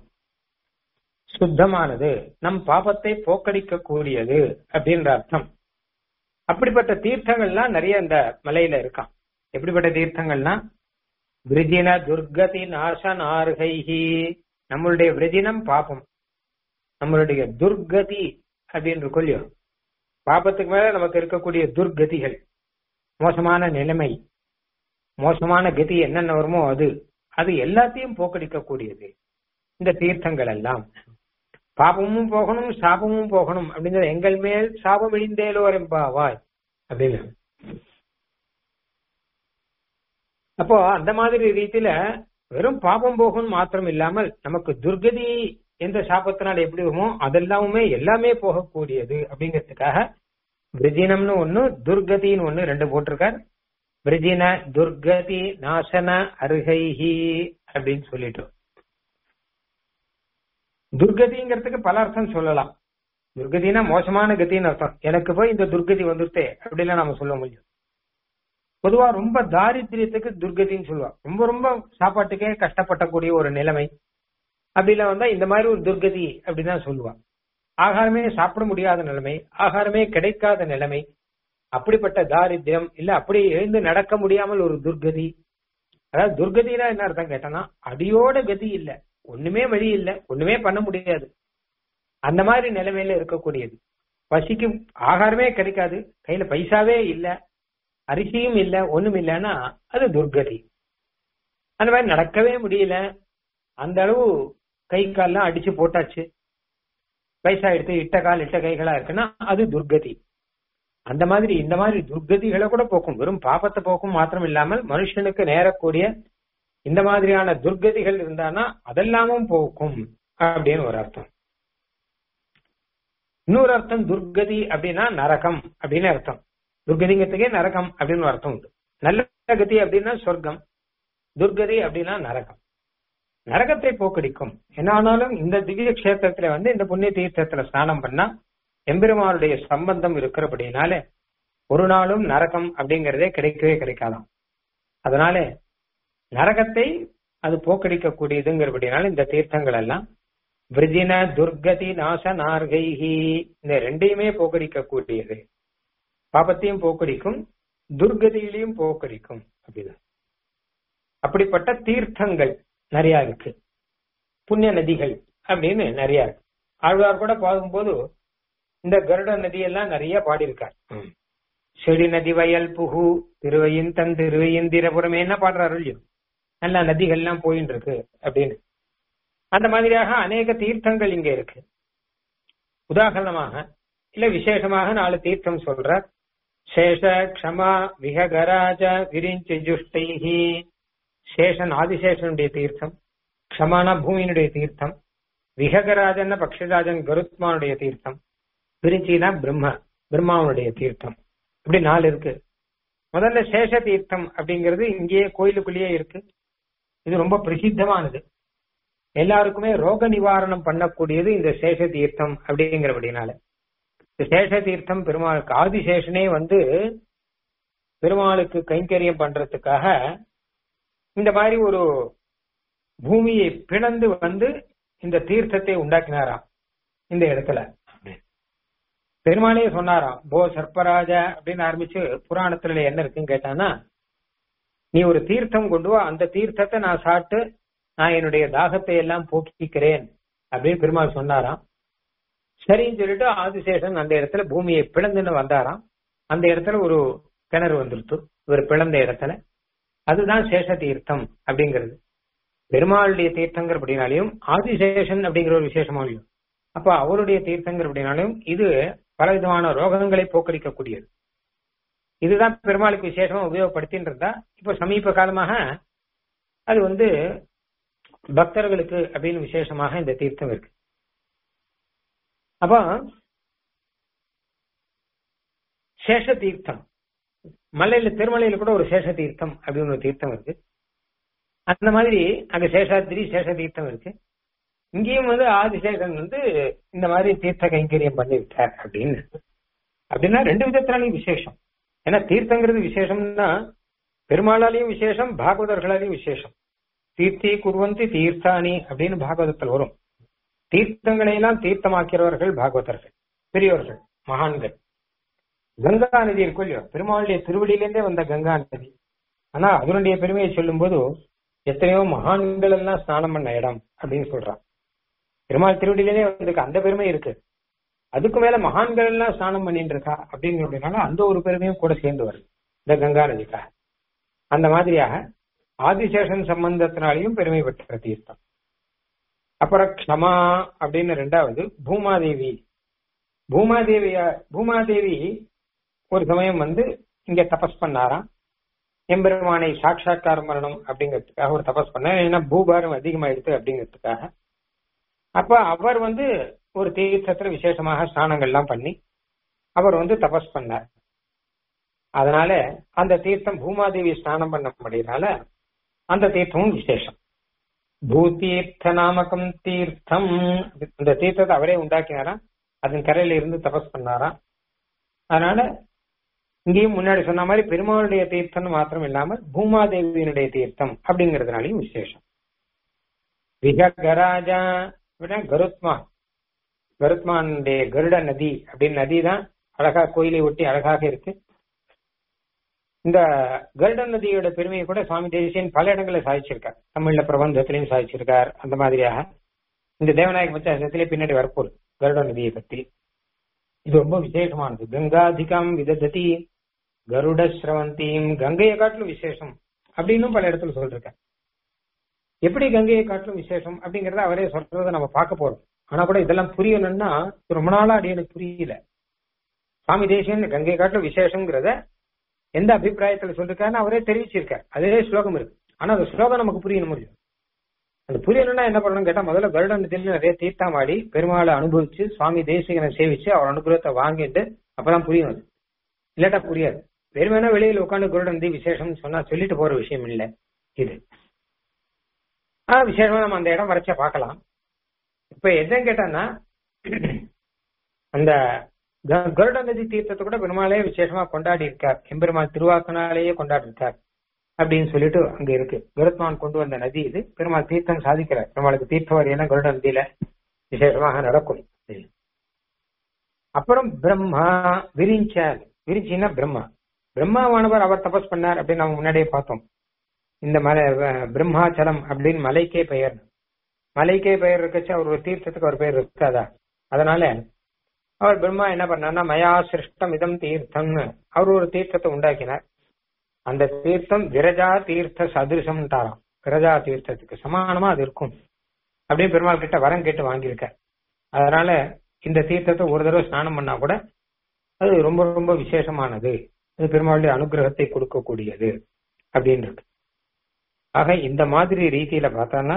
சுத்தமானது நம் பாபத்தை போக்கடிக்க கூடியது அப்படின்ற அர்த்தம் அப்படிப்பட்ட தீர்த்தங்கள்லாம் நிறைய இந்த மலையில இருக்கான் எப்படிப்பட்ட தீர்த்தங்கள்னா விருஜின துர்கதி நாசனார்கைஹி நம்மளுடைய விரஜினம் பாபம் நம்மளுடைய துர்கதி அப்படின்னு கொள்ளியோ பாபத்துக்கு மேல நமக்கு இருக்கக்கூடிய துர்கதிகள் மோசமான நிலைமை மோசமான கதி என்னென்ன வருமோ அது அது எல்லாத்தையும் போக்கடிக்க கூடியது இந்த தீர்த்தங்கள் எல்லாம் பாபமும் போகணும் சாபமும் போகணும் அப்படிங்கிற எங்கள் மேல் சாபம் இழிந்தேலோ எம்பாவாய் அப்படின்னு அப்போ அந்த மாதிரி ரீதியில வெறும் பாபம் போகணும் மாத்திரம் இல்லாமல் நமக்கு துர்கதி எந்த சாபத்தினால் எப்படி வருமோ அதெல்லாமே எல்லாமே போகக்கூடியது அப்படிங்கிறதுக்காக விரஜினம்னு ஒண்ணு துர்கதின்னு ஒண்ணு ரெண்டு போட்டிருக்கார் விரஜின துர்கதி நாசன அருகைஹி அப்படின்னு சொல்லிட்டோம் துர்கதிங்கிறதுக்கு பல அர்த்தம் சொல்லலாம் துர்கதினா மோசமான கத்தின்னு அர்த்தம் எனக்கு போய் இந்த துர்கதி வந்துருத்தே அப்படிலாம் நாம சொல்ல முடியும் பொதுவா ரொம்ப தாரித்திரியத்துக்கு துர்கதின்னு சொல்லுவா ரொம்ப ரொம்ப சாப்பாட்டுக்கே கஷ்டப்படக்கூடிய ஒரு நிலைமை அப்படிலாம் வந்தா இந்த மாதிரி ஒரு துர்கதி அப்படிதான் சொல்லுவா ஆகாரமே சாப்பிட முடியாத நிலைமை ஆகாரமே கிடைக்காத நிலைமை அப்படிப்பட்ட தாரித்யம் இல்ல அப்படி எழுந்து நடக்க முடியாமல் ஒரு துர்கதி அதாவது துர்கதினா என்ன அர்த்தம் கேட்டனா அடியோட கதி இல்ல ஒண்ணுமே வழி இல்ல ஒண்ணுமே பண்ண முடியாது அந்த மாதிரி நிலைமையில இருக்கக்கூடியது பசிக்கு ஆகாரமே கிடைக்காது கையில பைசாவே இல்ல அரிசியும் இல்ல ஒண்ணும் இல்லைன்னா அது துர்கதி அந்த மாதிரி நடக்கவே முடியல அந்த அளவு கை கால்லாம் அடிச்சு போட்டாச்சு வயசாயிடுத்து இட்ட கால் இட்ட கைகளா இருக்குன்னா அது துர்கதி அந்த மாதிரி இந்த மாதிரி துர்கதிகளை கூட போக்கும் வெறும் பாபத்தை போக்கும் மாத்திரம் இல்லாமல் மனுஷனுக்கு நேரக்கூடிய இந்த மாதிரியான துர்கதிகள் இருந்தானா அதெல்லாமும் போக்கும் அப்படின்னு ஒரு அர்த்தம் இன்னொரு அர்த்தம் துர்கதி அப்படின்னா நரகம் அப்படின்னு அர்த்தம் துர்கதிங்கிறதுக்கே நரகம் அப்படின்னு ஒரு அர்த்தம் உண்டு நல்ல கதி அப்படின்னா சொர்க்கம் துர்கதி அப்படின்னா நரகம் நரகத்தை போக்கடிக்கும் என்ன ஆனாலும் இந்த திவ்ய கஷேத்திரத்துல வந்து இந்த புண்ணிய தீர்த்தத்துல ஸ்நானம் பண்ணா எம்பெருமானுடைய சம்பந்தம் இருக்கிறபடினால ஒரு நாளும் நரகம் அப்படிங்கறதே கிடைக்கவே கிடைக்காதாம் அதனால நரகத்தை அது போக்கடிக்கக்கூடியதுங்கிறபடினால இந்த தீர்த்தங்கள் எல்லாம் விருஜின துர்கதி நாச நார்கைஹி இந்த ரெண்டையுமே போக்கடிக்கக்கூடியது பாபத்தையும் போக்கடிக்கும் துர்கதியிலையும் போக்கடிக்கும் அப்படிதான் அப்படிப்பட்ட தீர்த்தங்கள் நிறைய இருக்கு புண்ணிய நதிகள் அப்படின்னு நிறைய இருக்கு ஆழ்வார் கூட பார்க்கும்போது இந்த கருட நதியெல்லாம் நிறைய பாடியிருக்கார் செடி நதி வயல் புகு திருவையந்தன் திருவையந்திரபுரம் என்ன பாடுறாரு இல்லையோ நல்ல நதிகள்லாம் போயின்னு இருக்கு அப்படின்னு அந்த மாதிரியாக அநேக தீர்த்தங்கள் இங்க இருக்கு உதாரணமாக இல்ல விசேஷமாக நாலு தீர்த்தம் சொல்ற சேஷ க்ஷமா விஹகராஜ விரிஞ்சு ஜுஷ்டைஹி சேஷன் ஆதிசேஷனுடைய தீர்த்தம் க்ஷமான பூமியினுடைய தீர்த்தம் விஹகராஜன் பக்ஷராஜன் கருத்மானுடைய தீர்த்தம் விரிஞ்சினா பிரம்ம பிரம்மாவனுடைய தீர்த்தம் இப்படி நாலு இருக்கு முதல்ல சேஷ தீர்த்தம் அப்படிங்கிறது இங்கேயே கோயிலுக்குள்ளேயே இருக்கு இது ரொம்ப பிரசித்தமானது எல்லாருக்குமே ரோக நிவாரணம் பண்ணக்கூடியது இந்த சேஷ தீர்த்தம் அப்படிங்கிறபடினால இந்த சேஷ தீர்த்தம் பெருமாளுக்கு ஆதிசேஷனே வந்து பெருமாளுக்கு கைங்கரியம் பண்றதுக்காக இந்த மாதிரி ஒரு பூமியை பிளந்து வந்து இந்த தீர்த்தத்தை உண்டாக்கினாராம் இந்த இடத்துல பெருமாளே சொன்னாராம் போ சர்ப்பராஜ அப்படின்னு ஆரம்பிச்சு புராணத்துல என்ன இருக்குன்னு கேட்டானா நீ ஒரு தீர்த்தம் கொண்டு வா அந்த தீர்த்தத்தை நான் சாப்பிட்டு நான் என்னுடைய தாகத்தை எல்லாம் போக்கிக்கிறேன் அப்படின்னு பெருமாள் சொன்னாராம் சரின்னு சொல்லிட்டு ஆதிசேஷன் அந்த இடத்துல பூமியை பிளந்துன்னு வந்தாராம் அந்த இடத்துல ஒரு கிணறு வந்துருத்து இவர் பிளந்த இடத்துல அதுதான் சேஷ தீர்த்தம் அப்படிங்கிறது பெருமாளுடைய தீர்த்தங்கிற அப்படின்னாலையும் ஆதிசேஷன் அப்படிங்கிற ஒரு விசேஷமா இல்லையும் அப்ப அவருடைய தீர்த்தங்கிற அப்படின்னாலும் இது பலவிதமான ரோகங்களை போக்கடிக்கக்கூடியது இதுதான் பெருமாளுக்கு விசேஷமா உபயோகப்படுத்தின்னு இருந்தா இப்ப சமீப காலமாக அது வந்து பக்தர்களுக்கு அப்படின்னு விசேஷமாக இந்த தீர்த்தம் இருக்கு அப்ப சேஷ தீர்த்தம் மலையில திருமலையில கூட ஒரு சேஷ தீர்த்தம் அப்படின்னு ஒரு தீர்த்தம் இருக்கு அந்த மாதிரி அங்க சேஷாத்திரி சேஷ தீர்த்தம் இருக்கு இங்கேயும் வந்து ஆதிசேஷன் வந்து இந்த மாதிரி தீர்த்த கைங்கரியம் பண்ணிவிட்டார் அப்படின்னு அப்படின்னா ரெண்டு விதத்தினாலையும் விசேஷம் ஏன்னா தீர்த்தங்கிறது விசேஷம்னா பெருமாளாலையும் விசேஷம் பாகவதர்களாலையும் விசேஷம் தீர்த்தி குருவந்தி தீர்த்தானி அப்படின்னு பாகவதத்தில் வரும் தீர்த்தங்களை எல்லாம் தீர்த்தமாக்கிறவர்கள் பாகவதர்கள் பெரியவர்கள் மகான்கள் கங்கா நதி இருக்கும் இல்லையோ பெருமாளுடைய திருவடியிலேருந்தே வந்த கங்கா நதி ஆனா அதனுடைய பெருமையை சொல்லும் போது எத்தனையோ மகான்கள் எல்லாம் ஸ்நானம் பண்ண இடம் அப்படின்னு சொல்றான் பெருமாள் திருவடியிலே வந்திருக்கு அந்த பெருமை இருக்கு அதுக்கு மேல மகான்கள் எல்லாம் ஸ்நானம் பண்ணிட்டு இருக்கா அப்படிங்கிறதுனால அந்த ஒரு பெருமையும் கூட சேர்ந்து வருது இந்த கங்கா நதிக்காக அந்த மாதிரியாக ஆதிசேஷன் சம்பந்தத்தினாலையும் பெருமை பெற்ற தீர்த்தம் அப்புறம் க்ஷமா அப்படின்னு ரெண்டாவது பூமாதேவி பூமாதேவியா பூமாதேவி ஒரு சமயம் வந்து இங்க தபஸ் பண்ணாராம் எம்பெருமானை சாட்சா்காரம் பண்ணணும் அப்படிங்கிறதுக்காக ஒரு தபஸ் பண்ண ஏன்னா பூபாரம் அதிகமாயிடுது அப்படிங்கிறதுக்காக அப்ப அவர் வந்து ஒரு தீர்த்தத்துல விசேஷமாக ஸ்நானங்கள்லாம் பண்ணி அவர் வந்து தபஸ் பண்ணார் அதனால அந்த தீர்த்தம் பூமாதேவி ஸ்நானம் பண்ண முடியறனால அந்த தீர்த்தமும் விசேஷம் பூதீர்த்த நாமகம் தீர்த்தம் இந்த தீர்த்தத்தை அவரே உண்டாக்கினாராம் அதன் கரையில இருந்து தபஸ் பண்ணாராம் அதனால இங்கேயும் முன்னாடி சொன்ன மாதிரி பெருமாளுடைய தீர்த்தம் மாத்திரம் இல்லாமல் பூமாதேவியினுடைய தீர்த்தம் அப்படிங்கறதுனாலையும் விசேஷம் விகராஜா கருத்மான் கருத்மானுடைய கருட நதி அப்படின்னு நதி தான் அழகா கோயிலை ஒட்டி அழகாக இருக்கு இந்த கருட நதியோட பெருமையை கூட சுவாமி தேசியன் பல இடங்களில் சாதிச்சிருக்கார் தமிழ்ல பிரபந்தத்திலையும் சாதிச்சிருக்கார் அந்த மாதிரியாக இந்த தேவநாயக பச்சாசத்திலே பின்னாடி வரப்போகுது கருட நதியை பத்தி இது ரொம்ப விசேஷமானது கங்காதிகம் விதததி கருட சிரவந்தியும் கங்கையை காட்டிலும் விசேஷம் அப்படின்னு பல இடத்துல சொல்லிருக்க எப்படி கங்கையை காட்டிலும் விசேஷம் அப்படிங்கறத அவரே சொல்றத நம்ம பார்க்க போறோம் ஆனா கூட இதெல்லாம் புரியணும்னா ரொம்ப நாளா அடி எனக்கு புரியல சுவாமி தேசியன் கங்கை காட்டிலும் விசேஷங்கிறத எந்த அபிப்பிராயத்துல சொல்லிருக்காருன்னு அவரே தெரிவிச்சிருக்கார் அதே ஸ்லோகம் இருக்கு ஆனா அந்த ஸ்லோகம் நமக்கு புரியணும் முடியும் அது புரியணும்னா என்ன பண்ணணும் கேட்டா முதல்ல கருட நதியில நிறைய தீர்த்தாமாடி பெருமாளை அனுபவிச்சு சுவாமி தேசிகனை சேவிச்சு அவர் அனுகிரகத்தை வாங்கிட்டு அப்பதான் புரியும் அது இல்லாட்டா புரியாது வெறுமனா வெளியில உட்காந்து கருட நதி விசேஷம் சொன்னா சொல்லிட்டு போற விஷயம் இல்ல இது ஆனா விசேஷமா நம்ம அந்த இடம் வரைச்சா பார்க்கலாம் இப்ப எதுன்னு கேட்டான்னா அந்த க- கருட நதி தீர்த்தத்தை கூட பெருமாளே விசேஷமா கொண்டாடி இருக்கார் எம்பெருமாள் திருவாக்கனாலேயே கொண்டாடி இருக்கார் அப்படின்னு சொல்லிட்டு அங்க இருக்கு கருத்மான் கொண்டு வந்த நதி இது பெருமாள் தீர்த்தம் சாதிக்கிறார் பெருமாளுக்கு தீர்த்தவர் என கருட நதியில விசேஷமாக நடக்கும் அப்புறம் பிரம்மா விரிஞ்சார் விரிஞ்சின்னா பிரம்மா பிரம்மாவானவர் அவர் தபஸ் பண்ணார் அப்படின்னு நம்ம முன்னாடியே பார்த்தோம் இந்த மலை அஹ், பிரம்மாச்சலம் அப்படின்னு மலைக்கே பெயர் மலைக்கே பெயர் இருக்கச்சு அவர் ஒரு தீர்த்தத்துக்கு ஒரு பெயர் இருக்காதா அதனால அவர் பிரம்மா என்ன பண்ணார்னா மயா சிருஷ்டம் இதம் தீர்த்தம்னு அவர் ஒரு தீர்த்தத்தை உண்டாக்கினார் அந்த தீர்த்தம் விரஜா தீர்த்த சதிருஷம்ன்றாராம் விரஜா தீர்த்தத்துக்கு சமானமா அது இருக்கும் அப்படின்னு பெருமாள் கிட்ட வரம் கேட்டு வாங்கியிருக்கார் அதனால இந்த தீர்த்தத்தை ஒரு தடவை ஸ்நானம் பண்ணா கூட அது ரொம்ப ரொம்ப விசேஷமானது அது பெருமாளுடைய அனுகிரகத்தை கொடுக்கக்கூடியது அப்படின்னு இருக்கு ஆக இந்த மாதிரி ரீதியில பார்த்தோம்னா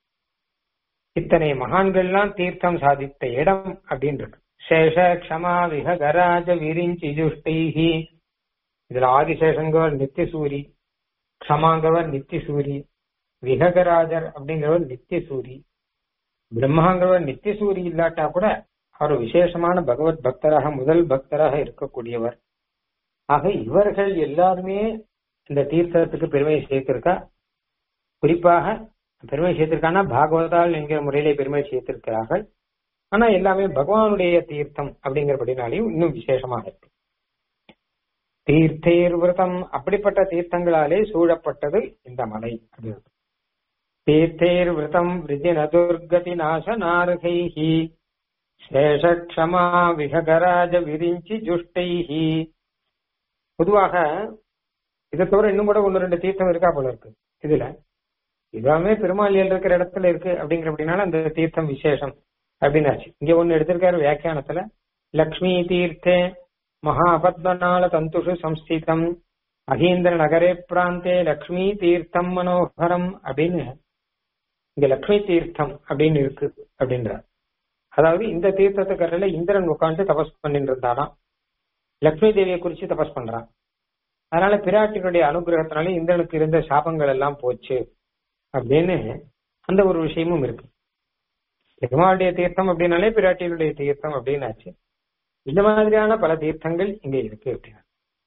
இத்தனை மகான்கள்லாம் தீர்த்தம் சாதித்த இடம் அப்படின்னு இருக்கு சேஷ க்ஷமா விஹகராஜ விரிஞ்சி ஜுஷ்டைஹி இதுல ஆதிசேஷங்கவர் நித்தியசூரி க்ஷமாங்கவர் நித்தியசூரி விஹகராஜர் அப்படிங்கிறவர் நித்தியசூரி பிரம்மாங்கிறவர் நித்தியசூரி இல்லாட்டா கூட அவர் விசேஷமான பகவத் பக்தராக முதல் பக்தராக இருக்கக்கூடியவர் ஆக இவர்கள் எல்லாருமே இந்த தீர்த்தத்துக்கு பெருமையை சேர்த்திருக்கா குறிப்பாக பெருமை சேர்த்திருக்கானா பாகவதால் என்கிற முறையிலே பெருமை சேர்த்திருக்கிறார்கள் ஆனா எல்லாமே பகவானுடைய தீர்த்தம் அப்படிங்கிறபடினாலையும் இன்னும் விசேஷமாக இருக்கு தீர்த்தேர் விரதம் அப்படிப்பட்ட தீர்த்தங்களாலே சூழப்பட்டது இந்த மலை அப்படின்னு தீர்த்தேர் விரதம் விருஜின துர்கதி நாச நாரகைஹி சேஷக்ஷமா விஹகராஜ விரிஞ்சி ஜுஷ்டைஹி பொதுவாக இதை தவிர இன்னும் கூட ஒன்னு ரெண்டு தீர்த்தம் இருக்கா போல இருக்கு இதுல இதுவாமே பெருமாளியல் இருக்கிற இடத்துல இருக்கு அப்படிங்கிற அப்படின்னால அந்த தீர்த்தம் விசேஷம் அப்படின்னாச்சு இங்க ஒண்ணு எடுத்திருக்காரு வியாக்கியானத்துல லக்ஷ்மி தீர்த்தே மகாபத்மநாள தந்துஷு சம்ஸ்திதம் அகீந்திர நகரே பிராந்தே லக்ஷ்மி தீர்த்தம் மனோகரம் அப்படின்னு இங்க லக்ஷ்மி தீர்த்தம் அப்படின்னு இருக்கு அப்படின்றார் அதாவது இந்த தீர்த்தத்துக்கரையில இந்திரன் உட்கார்ந்து தபஸ் பண்ணிட்டு இருந்தாராம் லக்ஷ்மி தேவியை குறிச்சு தபஸ் பண்றான் அதனால பிராட்டினுடைய அனுகிரகத்தினால இந்திரனுக்கு இருந்த சாபங்கள் எல்லாம் போச்சு அப்படின்னு அந்த ஒரு விஷயமும் இருக்கு பெருமாளுடைய தீர்த்தம் அப்படின்னாலே பிராட்டியினுடைய தீர்த்தம் அப்படின்னாச்சு இந்த மாதிரியான பல தீர்த்தங்கள் இங்க இருக்கு அப்படின்னா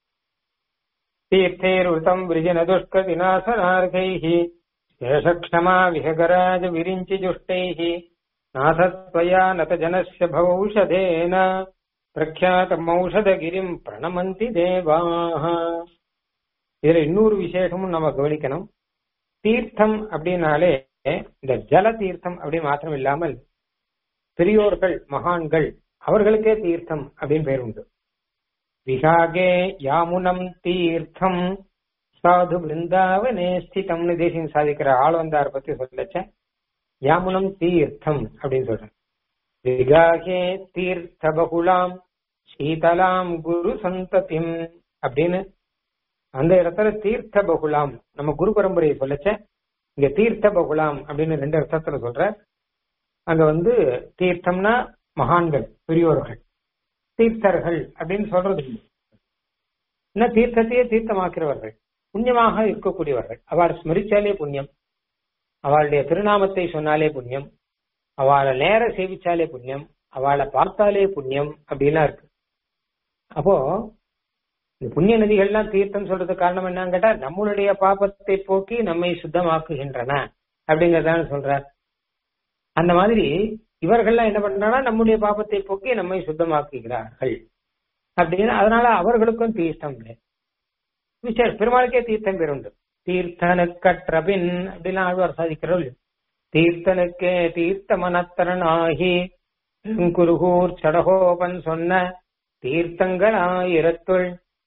தீர்த்தேருத்தம் விரிஜனதுஷ்க விநாசனார்கைஹி சேஷக்ஷமா விஹகராஜ விரிஞ்சி ஜுஷ்டைஹி நாசத்வயா நத ஜனஸ்ய பவௌஷதேன பிரக்யாதமௌஷதகிரிம் பிரணமந்தி தேவாக இதுல இன்னொரு விசேஷமும் நம்ம கவனிக்கணும் தீர்த்தம் அப்படின்னாலே இந்த ஜல தீர்த்தம் அப்படின்னு மாத்திரம் இல்லாமல் பெரியோர்கள் மகான்கள் அவர்களுக்கே தீர்த்தம் அப்படின்னு பேர் உண்டு விகாகே யாமுனம் தீர்த்தம் சாது பிருந்தாவனே ஸ்திதம்னு தேசியம் சாதிக்கிற ஆழ்வந்தார் பத்தி சொல்லச்ச யாமுனம் தீர்த்தம் அப்படின்னு சொல்றேன் விகாகே தீர்த்த பகுலாம் சீதலாம் குரு சந்ததிம் அப்படின்னு அந்த இடத்துல தீர்த்த பகுலாம் நம்ம குரு பரம்பரையை சொல்லச்ச இங்க தீர்த்த பகுலாம் அப்படின்னு ரெண்டு அர்த்தத்துல சொல்ற அங்க வந்து தீர்த்தம்னா மகான்கள் பெரியோர்கள் தீர்த்தர்கள் அப்படின்னு சொல்றது இல்லை. என்ன தீர்த்தத்தையே தீர்த்தமாக்கிறவர்கள் புண்ணியமாக இருக்கக்கூடியவர்கள் அவள் ஸ்மரிச்சாலே புண்ணியம் அவளுடைய திருநாமத்தை சொன்னாலே புண்ணியம் அவளை நேர சேவிச்சாலே புண்ணியம் அவளை பார்த்தாலே புண்ணியம் அப்படிலாம் இருக்கு அப்போ இந்த புண்ணிய நதிகள்லாம் தீர்த்தம் சொல்றதுக்கு காரணம் என்னன்னு கேட்டா நம்மளுடைய பாபத்தை போக்கி நம்மை சுத்தமாக்குகின்றன அப்படிங்கறதான சொல்றார் அந்த மாதிரி இவர்கள்லாம் என்ன பண்றாங்கன்னா நம்முடைய பாபத்தை போக்கி நம்மை சுத்தமாக்குகிறார்கள் அப்படின்னு அதனால அவர்களுக்கும் தீர்த்தம் இல்லை விசேஷ பெருமாளுக்கே தீர்த்தம் பேர் உண்டு தீர்த்தனுக்கற்றபின் அப்படிலாம் ஆழ்வார் சாதிக்கிறோம் தீர்த்தனுக்கே தீர்த்த மனத்தரனாகி குருகூர் சடகோபன் சொன்ன தீர்த்தங்களாயிரத்துள்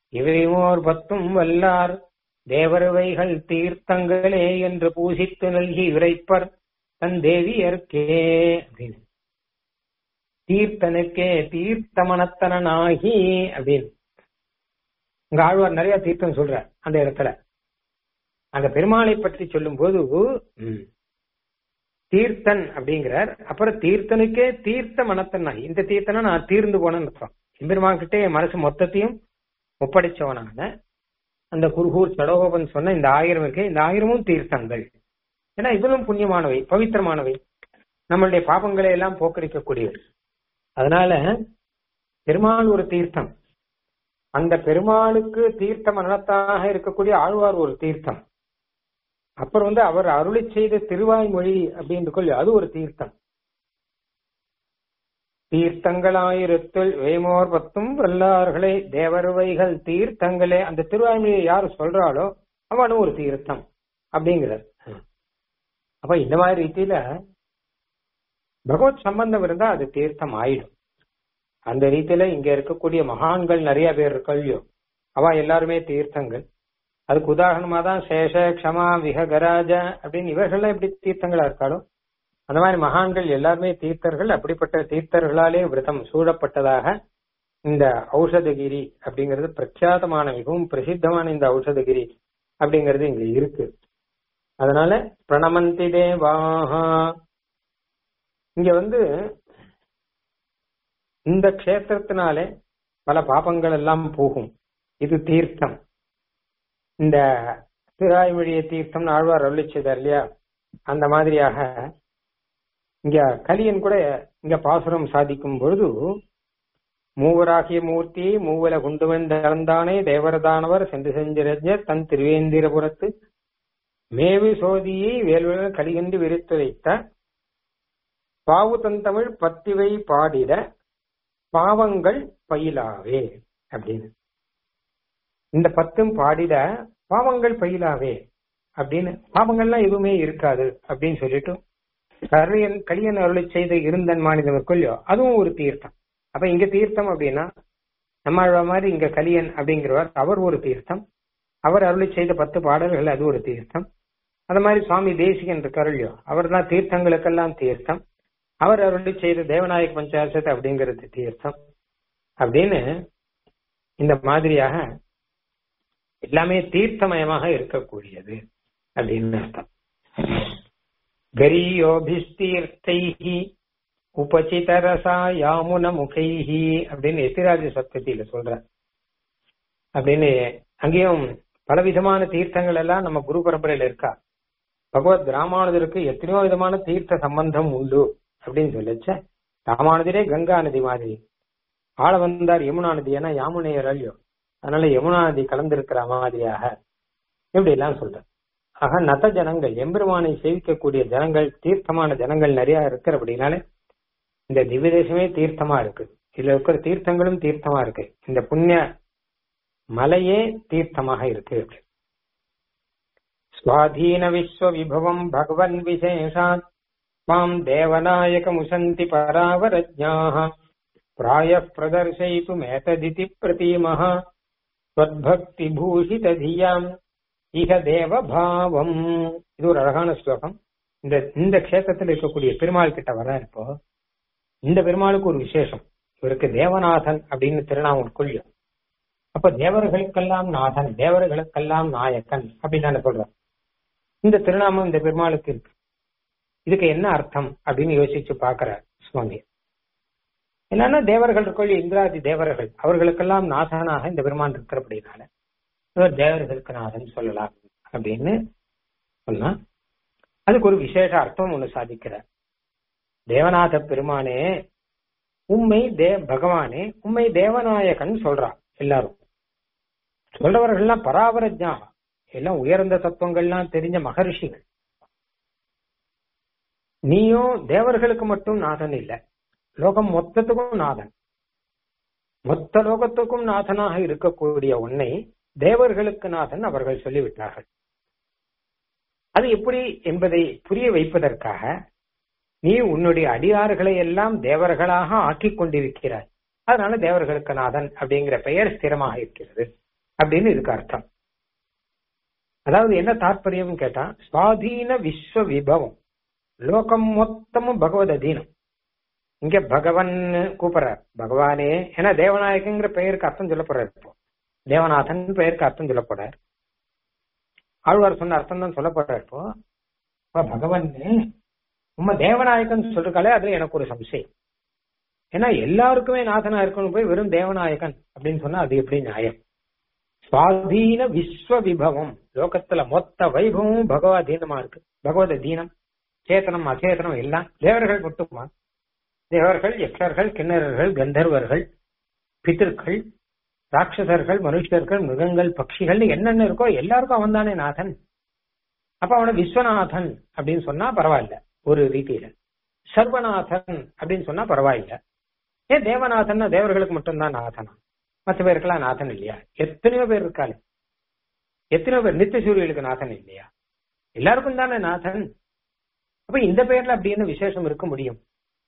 இவைமோர் பத்தும் வல்லார் தேவருவைகள் தீர்த்தங்களே என்று பூசித்து நல்கி உரைப்பர் தன் தேவியர்க்கே அப்படின்னு தீர்த்தனுக்கே தீர்த்தமனத்தனாகி அப்படின்னு இங்க ஆழ்வார் நிறைய தீர்த்தம் சொல்ற அந்த இடத்துல அந்த பெருமாளை பற்றி சொல்லும் போது தீர்த்தன் அப்படிங்கிறார் அப்புறம் தீர்த்தனுக்கே தீர்த்த மனத்தன் இந்த தீர்த்தனை நான் தீர்ந்து போனேன்னு அர்த்தம் எம்பெருமான் கிட்டே என் மனசு மொத்தத்தையும் ஒப்படைச்சவனான அந்த குருகூர் சடகோபன் சொன்ன இந்த ஆயிரம் இருக்கே இந்த ஆயிரமும் தீர்த்தங்கள் ஏன்னா இதிலும் புண்ணியமானவை பவித்திரமானவை நம்மளுடைய பாபங்களை எல்லாம் போக்கடிக்கக்கூடியவை அதனால பெருமாள் ஒரு தீர்த்தம் அந்த பெருமாளுக்கு தீர்த்த மனத்தாக இருக்கக்கூடிய ஆழ்வார் ஒரு தீர்த்தம் அப்புறம் வந்து அவர் அருளி செய்த திருவாய்மொழி அப்படின்னு சொல்லி அது ஒரு தீர்த்தம் தீர்த்தங்களாயிருத்தல் வேமோர் பத்தும் வல்லார்களே தேவருவைகள் தீர்த்தங்களே அந்த திருவாய்மொழியை யாரு சொல்றாளோ அவனும் ஒரு தீர்த்தம் அப்படிங்கிறார் அப்ப இந்த மாதிரி ரீதியில பகவத் சம்பந்தம் இருந்தா அது தீர்த்தம் ஆயிடும் அந்த ரீதியில இங்க இருக்கக்கூடிய மகான்கள் நிறைய பேர் இருக்கல்லையோ அவ எல்லாருமே தீர்த்தங்கள் அதுக்கு உதாரணமா தான் சேஷ க்ஷமா விஹகராஜ அப்படின்னு இவர்கள்லாம் எப்படி தீர்த்தங்களா இருக்காளோ அந்த மாதிரி மகான்கள் எல்லாருமே தீர்த்தர்கள் அப்படிப்பட்ட தீர்த்தர்களாலே விரதம் சூழப்பட்டதாக இந்த ஔஷதகிரி அப்படிங்கிறது பிரख्याதமான மிகவும் பிரசித்தமான இந்த ஔஷதகிரி அப்படிங்கிறது இங்க இருக்கு அதனால பிரணமந்தி தேவாஹா இங்க வந்து இந்த க்ஷேத்திரத்தினாலே பல பாபங்கள் எல்லாம் போகும் இது தீர்த்தம் இந்த திராய்மொழிய தீர்த்தம் ஆழ்வார் அருளிச்சது இல்லையா அந்த மாதிரியாக இங்க கலியன் கூட இங்க பாசுரம் சாதிக்கும் பொழுது மூவராகிய மூர்த்தி மூவல குண்டு வந்தானே தேவரதானவர் சென்று செஞ்சிரஞ்ச தன் திருவேந்திரபுரத்து மேவு சோதியை வேல்வெள கலிகண்டு விரித்துரைத்த பாவு தந்தமிழ் பத்திவை பாடிட பாவங்கள் பயிலாவே அப்படின்னு இந்த பத்தும் பாடிட பாவங்கள் பயிலாவே அப்படின்னு பாவங்கள்லாம் எதுவுமே இருக்காது அப்படின்னு சொல்லிட்டு கரியன் கலியன் அருளை செய்த இருந்தன் மாநிலம் கொல்லியோ அதுவும் ஒரு தீர்த்தம் அப்ப இங்க தீர்த்தம் அப்படின்னா நம்ம மாதிரி இங்க கலியன் அப்படிங்கிறவர் அவர் ஒரு தீர்த்தம் அவர் அருளை செய்த பத்து பாடல்கள் அது ஒரு தீர்த்தம் அந்த மாதிரி சுவாமி தேசிகன் இருக்காரு இல்லையோ அவர் தான் தீர்த்தங்களுக்கெல்லாம் தீர்த்தம் அவர் அருளி செய்த தேவநாயக் பஞ்சாசத் அப்படிங்கிறது தீர்த்தம் அப்படின்னு இந்த மாதிரியாக எல்லாமே தீர்த்தமயமாக இருக்கக்கூடியது அப்படின்னு அர்த்தம் கரியோபிஸ்தீர்த்தைஹி உபசிதரசா யாமுன முகைஹி அப்படின்னு எத்திராஜ சப்தத்தில சொல்ற அப்படின்னு அங்கேயும் பலவிதமான தீர்த்தங்கள் எல்லாம் நம்ம குரு பரம்பரையில இருக்கா பகவத் ராமானுஜருக்கு எத்தனையோ விதமான தீர்த்த சம்பந்தம் உண்டு அப்படின்னு சொல்லிச்ச ராமானுஜரே கங்கா நதி மாதிரி ஆள வந்தார் யமுனா நதி ஏன்னா யாமுனையர் அல்லையோ அதனால யமுனா நதி கலந்திருக்கிற மாதிரியாக இப்படி எல்லாம் சொல்ற ஆக நத ஜனங்கள் எம்பெருமானை சேவிக்கக்கூடிய ஜனங்கள் தீர்த்தமான ஜனங்கள் நிறைய இருக்கிறபடினால இந்த திவ்ய தேசமே தீர்த்தமா இருக்கு இதுல இருக்கிற தீர்த்தங்களும் தீர்த்தமா இருக்கு இந்த புண்ணிய மலையே தீர்த்தமாக இருக்கு ஸ்வாதீன விஸ்வ விபவம் பகவன் விசேஷாத் மாம் தேவநாயக முசந்தி பராவரஜ்ஞாः பிராய பிரதர்சயித்து மேததிதி பிரதீமः ஸ்வத்பக்தி பூஷித தியாம் இக தேவ பாவம் இது ஒரு அழகான ஸ்லோகம் இந்த இந்த கஷேத்திரத்தில் இருக்கக்கூடிய பெருமாள் கிட்ட வர இப்போ இந்த பெருமாளுக்கு ஒரு விசேஷம் இவருக்கு தேவநாதன் அப்படின்னு திருநாமம் கொள்ளும் அப்ப தேவர்களுக்கெல்லாம் நாதன் தேவர்களுக்கெல்லாம் நாயக்கன் அப்படின்னு தானே சொல்ற இந்த திருநாமம் இந்த பெருமாளுக்கு இருக்கு இதுக்கு என்ன அர்த்தம் அப்படின்னு யோசிச்சு பாக்குறார் சுவாமி என்னன்னா தேவர்கள் இருக்கொள்ளி இந்திராதி தேவர்கள் அவர்களுக்கெல்லாம் நாதனாக இந்த பெருமான் இருக்கிறபடினால இவர் தேவர்களுக்கு நாதன் சொல்லலாம் அப்படின்னு சொன்னா அதுக்கு ஒரு விசேஷ அர்த்தம் ஒண்ணு சாதிக்கிறார் தேவநாத பெருமானே உண்மை தே பகவானே உண்மை தேவநாயகன் சொல்றா எல்லாரும் சொல்றவர்கள்லாம் பராபரஜா எல்லாம் உயர்ந்த தத்துவங்கள்லாம் தெரிஞ்ச மகரிஷிகள் நீயும் தேவர்களுக்கு மட்டும் நாதன் இல்ல லோகம் மொத்தத்துக்கும் நாதன் மொத்த லோகத்துக்கும் நாதனாக இருக்கக்கூடிய உன்னை தேவர்களுக்கு நாதன் அவர்கள் சொல்லிவிட்டார்கள் அது எப்படி என்பதை புரிய வைப்பதற்காக நீ உன்னுடைய அடியார்களை எல்லாம் தேவர்களாக ஆக்கிக் கொண்டிருக்கிறாய் அதனால தேவர்களுக்கு நாதன் அப்படிங்கிற பெயர் ஸ்திரமாக இருக்கிறது அப்படின்னு இதுக்கு அர்த்தம் அதாவது என்ன தாற்பயம் கேட்டா சுவாதீன விஸ்வ விபவம் லோகம் மொத்தமும் பகவத் அதீனம் இங்க பகவன் கூப்பிடுறார் பகவானே ஏன்னா தேவநாயகங்கிற பெயருக்கு அர்த்தம் சொல்ல போறாரு இப்போ தேவநாதன் பெயருக்கு அர்த்தம் சொல்ல போறார் ஆழ்வார் சொன்ன அர்த்தம் தான் சொல்ல போறார் இப்போ அப்ப பகவன் உம்ம தேவநாயகன் சொல்றாலே அதுல எனக்கு ஒரு சம்சயம் ஏன்னா எல்லாருக்குமே நாதனா இருக்கணும் போய் வெறும் தேவநாயகன் அப்படின்னு சொன்னா அது எப்படி நியாயம் சுவாதீன விஸ்வ விபவம் லோகத்துல மொத்த வைபவமும் பகவதீனமா இருக்கு பகவத தீனம் சேத்தனம் அச்சேதனம் எல்லாம் தேவர்கள் மட்டுமா தேவர்கள் யக்ஷர்கள் கிண்ணறர்கள் கந்தர்வர்கள் பிதர்கள் ராட்சசர்கள் மனுஷர்கள் மிருகங்கள் பட்சிகள் என்னென்ன இருக்கோ எல்லாருக்கும் அவன் தானே நாதன் அப்ப அவனை விஸ்வநாதன் அப்படின்னு சொன்னா பரவாயில்ல ஒரு ரீதியில சர்வநாதன் அப்படின்னு சொன்னா பரவாயில்ல ஏன் தேவநாதன் தேவர்களுக்கு மட்டும்தான் நாதனா மற்ற பேருக்கெல்லாம் நாதன் இல்லையா எத்தனையோ பேர் இருக்காளே எத்தனையோ பேர் நித்திய சூரியலுக்கு நாதன் இல்லையா எல்லாருக்கும் தானே நாதன் அப்ப இந்த பேர்ல அப்படி என்ன விசேஷம் இருக்க முடியும்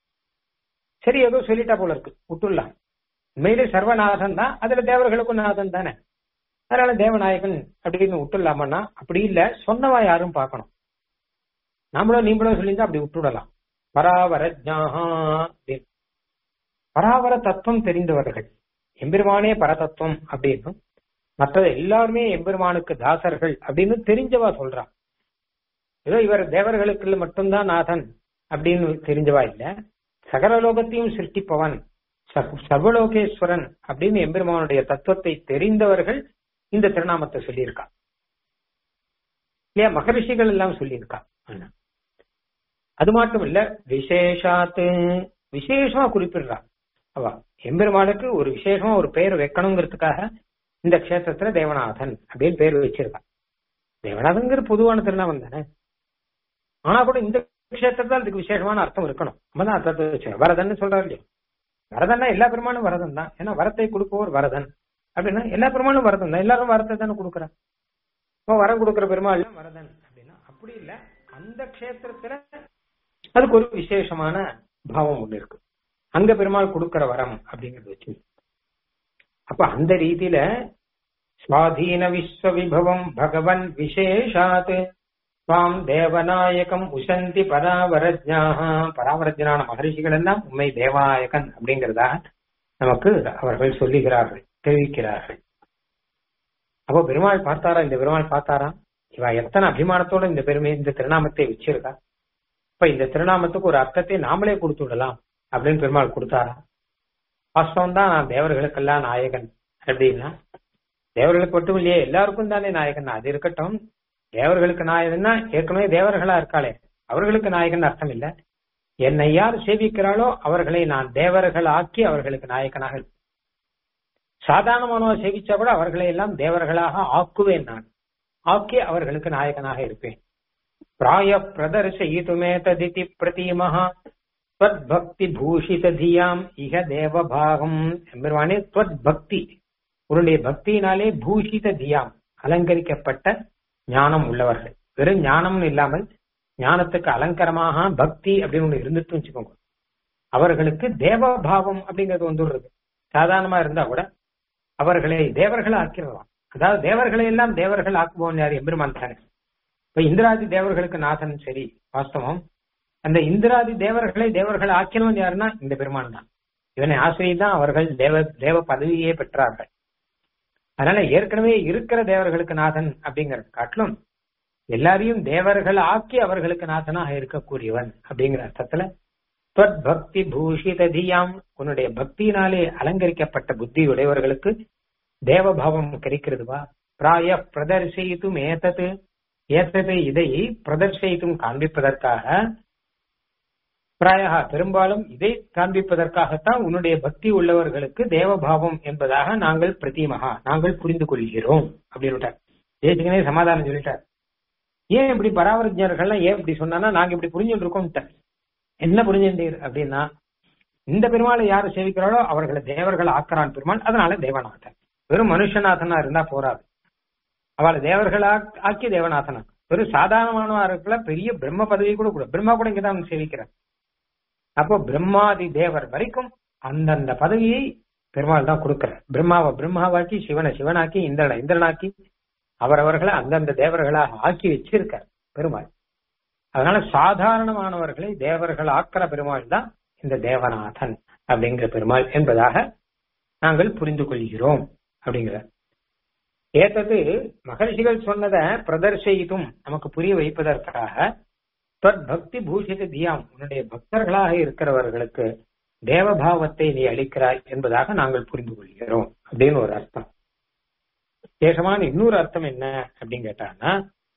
சரி ஏதோ சொல்லிட்டா போல இருக்கு விட்டுலாம் உண்மையிலே சர்வநாதன் தான் அதுல தேவர்களுக்கும் நாதன் தானே அதனால தேவநாயகன் அப்படின்னு விட்டுலாமன்னா அப்படி இல்ல சொன்னவா யாரும் பார்க்கணும் நாமளும் நீங்களும் சொல்லியிருந்தா அப்படி விட்டுடலாம் பராவர அப்படின்னு பராவர தத்துவம் தெரிந்தவர்கள் எம்பெருமானே பரதத்துவம் அப்படின்னு மற்றது எல்லாருமே எம்பெருமானுக்கு தாசர்கள் அப்படின்னு தெரிஞ்சவா சொல்றான் ஏதோ இவர் தேவர்களுக்கு மட்டும்தான் நாதன் அப்படின்னு தெரிஞ்சவா இல்ல சகலலோகத்தையும் சிருஷ்டிப்பவன் சர்வலோகேஸ்வரன் அப்படின்னு எம்பெருமானுடைய தத்துவத்தை தெரிந்தவர்கள் இந்த திருநாமத்தை சொல்லியிருக்கா இல்லையா மகரிஷிகள் எல்லாம் சொல்லியிருக்கா அது மட்டும் இல்ல விசேஷாத்து விசேஷமா குறிப்பிடுறா அவ எம்பெருமானுக்கு ஒரு விசேஷமா ஒரு பெயர் வைக்கணுங்கிறதுக்காக இந்த கஷேத்திரத்துல தேவநாதன் அப்படின்னு பேர் வச்சிருக்கா தேவநாதங்கிற பொதுவான திருநாமம் தானே ஆனா கூட இந்த கஷேத்திரத்தில் அதுக்கு விசேஷமான அர்த்தம் இருக்கணும் நம்ம தான் அர்த்தத்தை வச்சு வரதன் சொல்றாரு இல்லையா வரதன்னா எல்லா பெருமானும் வரதன் தான் ஏன்னா வரத்தை கொடுப்பவர் வரதன் அப்படின்னா எல்லா பெருமானும் வரதன் தான் எல்லாரும் வரத்தை தானே கொடுக்குறான் இப்போ வரம் கொடுக்குற பெருமாள் வரதன் அப்படின்னா அப்படி இல்ல அந்த கஷேத்திரத்துல அதுக்கு ஒரு விசேஷமான பாவம் ஒண்ணு இருக்கு அங்க பெருமாள் கொடுக்கிற வரம் அப்படிங்கிறது வச்சு அப்ப அந்த ரீதியில சுவாதீன விஸ்வ விபவம் பகவன் விசேஷாத் சுவாம் தேவநாயகம் உசந்தி பராவரஜாக பராவரஜனான மகரிஷிகள் எல்லாம் உண்மை தேவநாயகன் அப்படிங்கிறதா நமக்கு அவர்கள் சொல்லுகிறார்கள் தெரிவிக்கிறார்கள் அப்போ பெருமாள் பார்த்தாரா இந்த பெருமாள் பார்த்தாரா இவ எத்தனை அபிமானத்தோட இந்த பெருமை இந்த திருநாமத்தை வச்சிருக்கா இப்ப இந்த திருநாமத்துக்கு ஒரு அர்த்தத்தை நாமளே கொடுத்து விடலாம் அப்படின்னு பெருமாள் கொடுத்தாரா வாஸ்தவம் தான் தேவர்களுக்கெல்லாம் நாயகன் அப்படின்னா தேவர்களுக்கு மட்டும் இல்லையே எல்லாருக்கும் தானே நாயகன் அது இருக்கட்டும் தேவர்களுக்கு நாயகன்னா ஏற்கனவே தேவர்களா இருக்காளே அவர்களுக்கு நாயகன் அர்த்தம் இல்ல என்னை யார் சேவிக்கிறாளோ அவர்களை நான் தேவர்கள் ஆக்கி அவர்களுக்கு நாயகனாக இருப்பேன் சாதாரணமானவ சேவிச்சா கூட அவர்களை எல்லாம் தேவர்களாக ஆக்குவேன் நான் ஆக்கி அவர்களுக்கு நாயகனாக இருப்பேன் பிராய பிரதர்சயித்துமே ததிதி பிரதீமஹா துவத் பக்தி பூஷித தியாம் இக தேவபாகம் எம்பெருமானே துவத் பக்தி உன்னுடைய பக்தியினாலே பூஷித தியாம் அலங்கரிக்கப்பட்ட ஞானம் உள்ளவர்கள் வெறும் ஞானம் இல்லாமல் ஞானத்துக்கு அலங்கரமாக பக்தி அப்படின்னு ஒண்ணு இருந்துட்டு வச்சுக்கோங்க அவர்களுக்கு தேவபாவம் அப்படிங்கிறது வந்துடுறது சாதாரணமா இருந்தா கூட அவர்களை தேவர்களை ஆக்கிடலாம் அதாவது தேவர்களை எல்லாம் தேவர்கள் ஆக்குபவன் யார் எம்பெருமான் தானே இப்ப இந்திராதி தேவர்களுக்கு நாதன் சரி வாஸ்தவம் அந்த இந்திராதி தேவர்களை தேவர்கள் ஆக்கினவன் யாருன்னா இந்த பெருமான் தான் இவனை ஆசிரியம் அவர்கள் தேவ தேவ பதவியே பெற்றார்கள் அதனால ஏற்கனவே இருக்கிற தேவர்களுக்கு நாதன் அப்படிங்கறது காட்டிலும் எல்லாரையும் தேவர்கள் ஆக்கி அவர்களுக்கு நாதனாக இருக்கக்கூடியவன் அப்படிங்கிற அர்த்தத்துல துவத் பக்தி பூஷித தியாம் உன்னுடைய பக்தியினாலே அலங்கரிக்கப்பட்ட புத்தி உடையவர்களுக்கு தேவபாவம் கிடைக்கிறதுவா பிராய பிரதர்சித்தும் ஏத்தது ஏத்தது இதை பிரதர்சித்தும் காண்பிப்பதற்காக பிராயா பெரும்பாலும் இதை காண்பிப்பதற்காகத்தான் உன்னுடைய பக்தி உள்ளவர்களுக்கு தேவபாவம் என்பதாக நாங்கள் பிரதிமகா நாங்கள் புரிந்து கொள்கிறோம் அப்படின்னு தேசிகனே சமாதானம் சொல்லிட்டார் ஏன் இப்படி பராவரஜர்கள்லாம் ஏன் இப்படி சொன்னா நாங்க இப்படி புரிஞ்சுட்டு இருக்கோம் என்ன புரிஞ்சுட்டீர் அப்படின்னா இந்த பெருமாளை யாரு சேவிக்கிறாளோ அவர்களை தேவர்கள் ஆக்குறான் பெருமாள் அதனால தேவநாதன் வெறும் மனுஷநாதனா இருந்தா போராது அவளை தேவர்களா ஆக்கி தேவநாதனா வெறும் சாதாரணமானவா இருக்கல பெரிய பிரம்ம பதவி கூட கூட பிரம்மா கூட இங்கதான் சேவிக்கிறார் அப்போ பிரம்மாதி தேவர் வரைக்கும் அந்தந்த பதவியை பெருமாள் தான் கொடுக்கிறார் பிரம்மாவை பிரம்மாவாக்கி சிவனை சிவனாக்கி இந்திரனை இந்திரனாக்கி அவரவர்களை அந்தந்த தேவர்களாக ஆக்கி வச்சிருக்கார் பெருமாள் அதனால சாதாரணமானவர்களை தேவர்கள் ஆக்கிற பெருமாள் தான் இந்த தேவநாதன் அப்படிங்கிற பெருமாள் என்பதாக நாங்கள் புரிந்து கொள்கிறோம் அப்படிங்கிறார் ஏத்தது மகர்ஷிகள் சொன்னதை பிரதர்ஷயித்தும் நமக்கு புரிய வைப்பதற்காக தத் பக்தி பூஷித தியாம் உன்னுடைய பக்தர்களாக இருக்கிறவர்களுக்கு தேவபாவத்தை நீ அளிக்கிறாய் என்பதாக நாங்கள் புரிந்து கொள்கிறோம் அப்படின்னு ஒரு அர்த்தம் விசேஷமான இன்னொரு அர்த்தம் என்ன அப்படின்னு கேட்டான்னா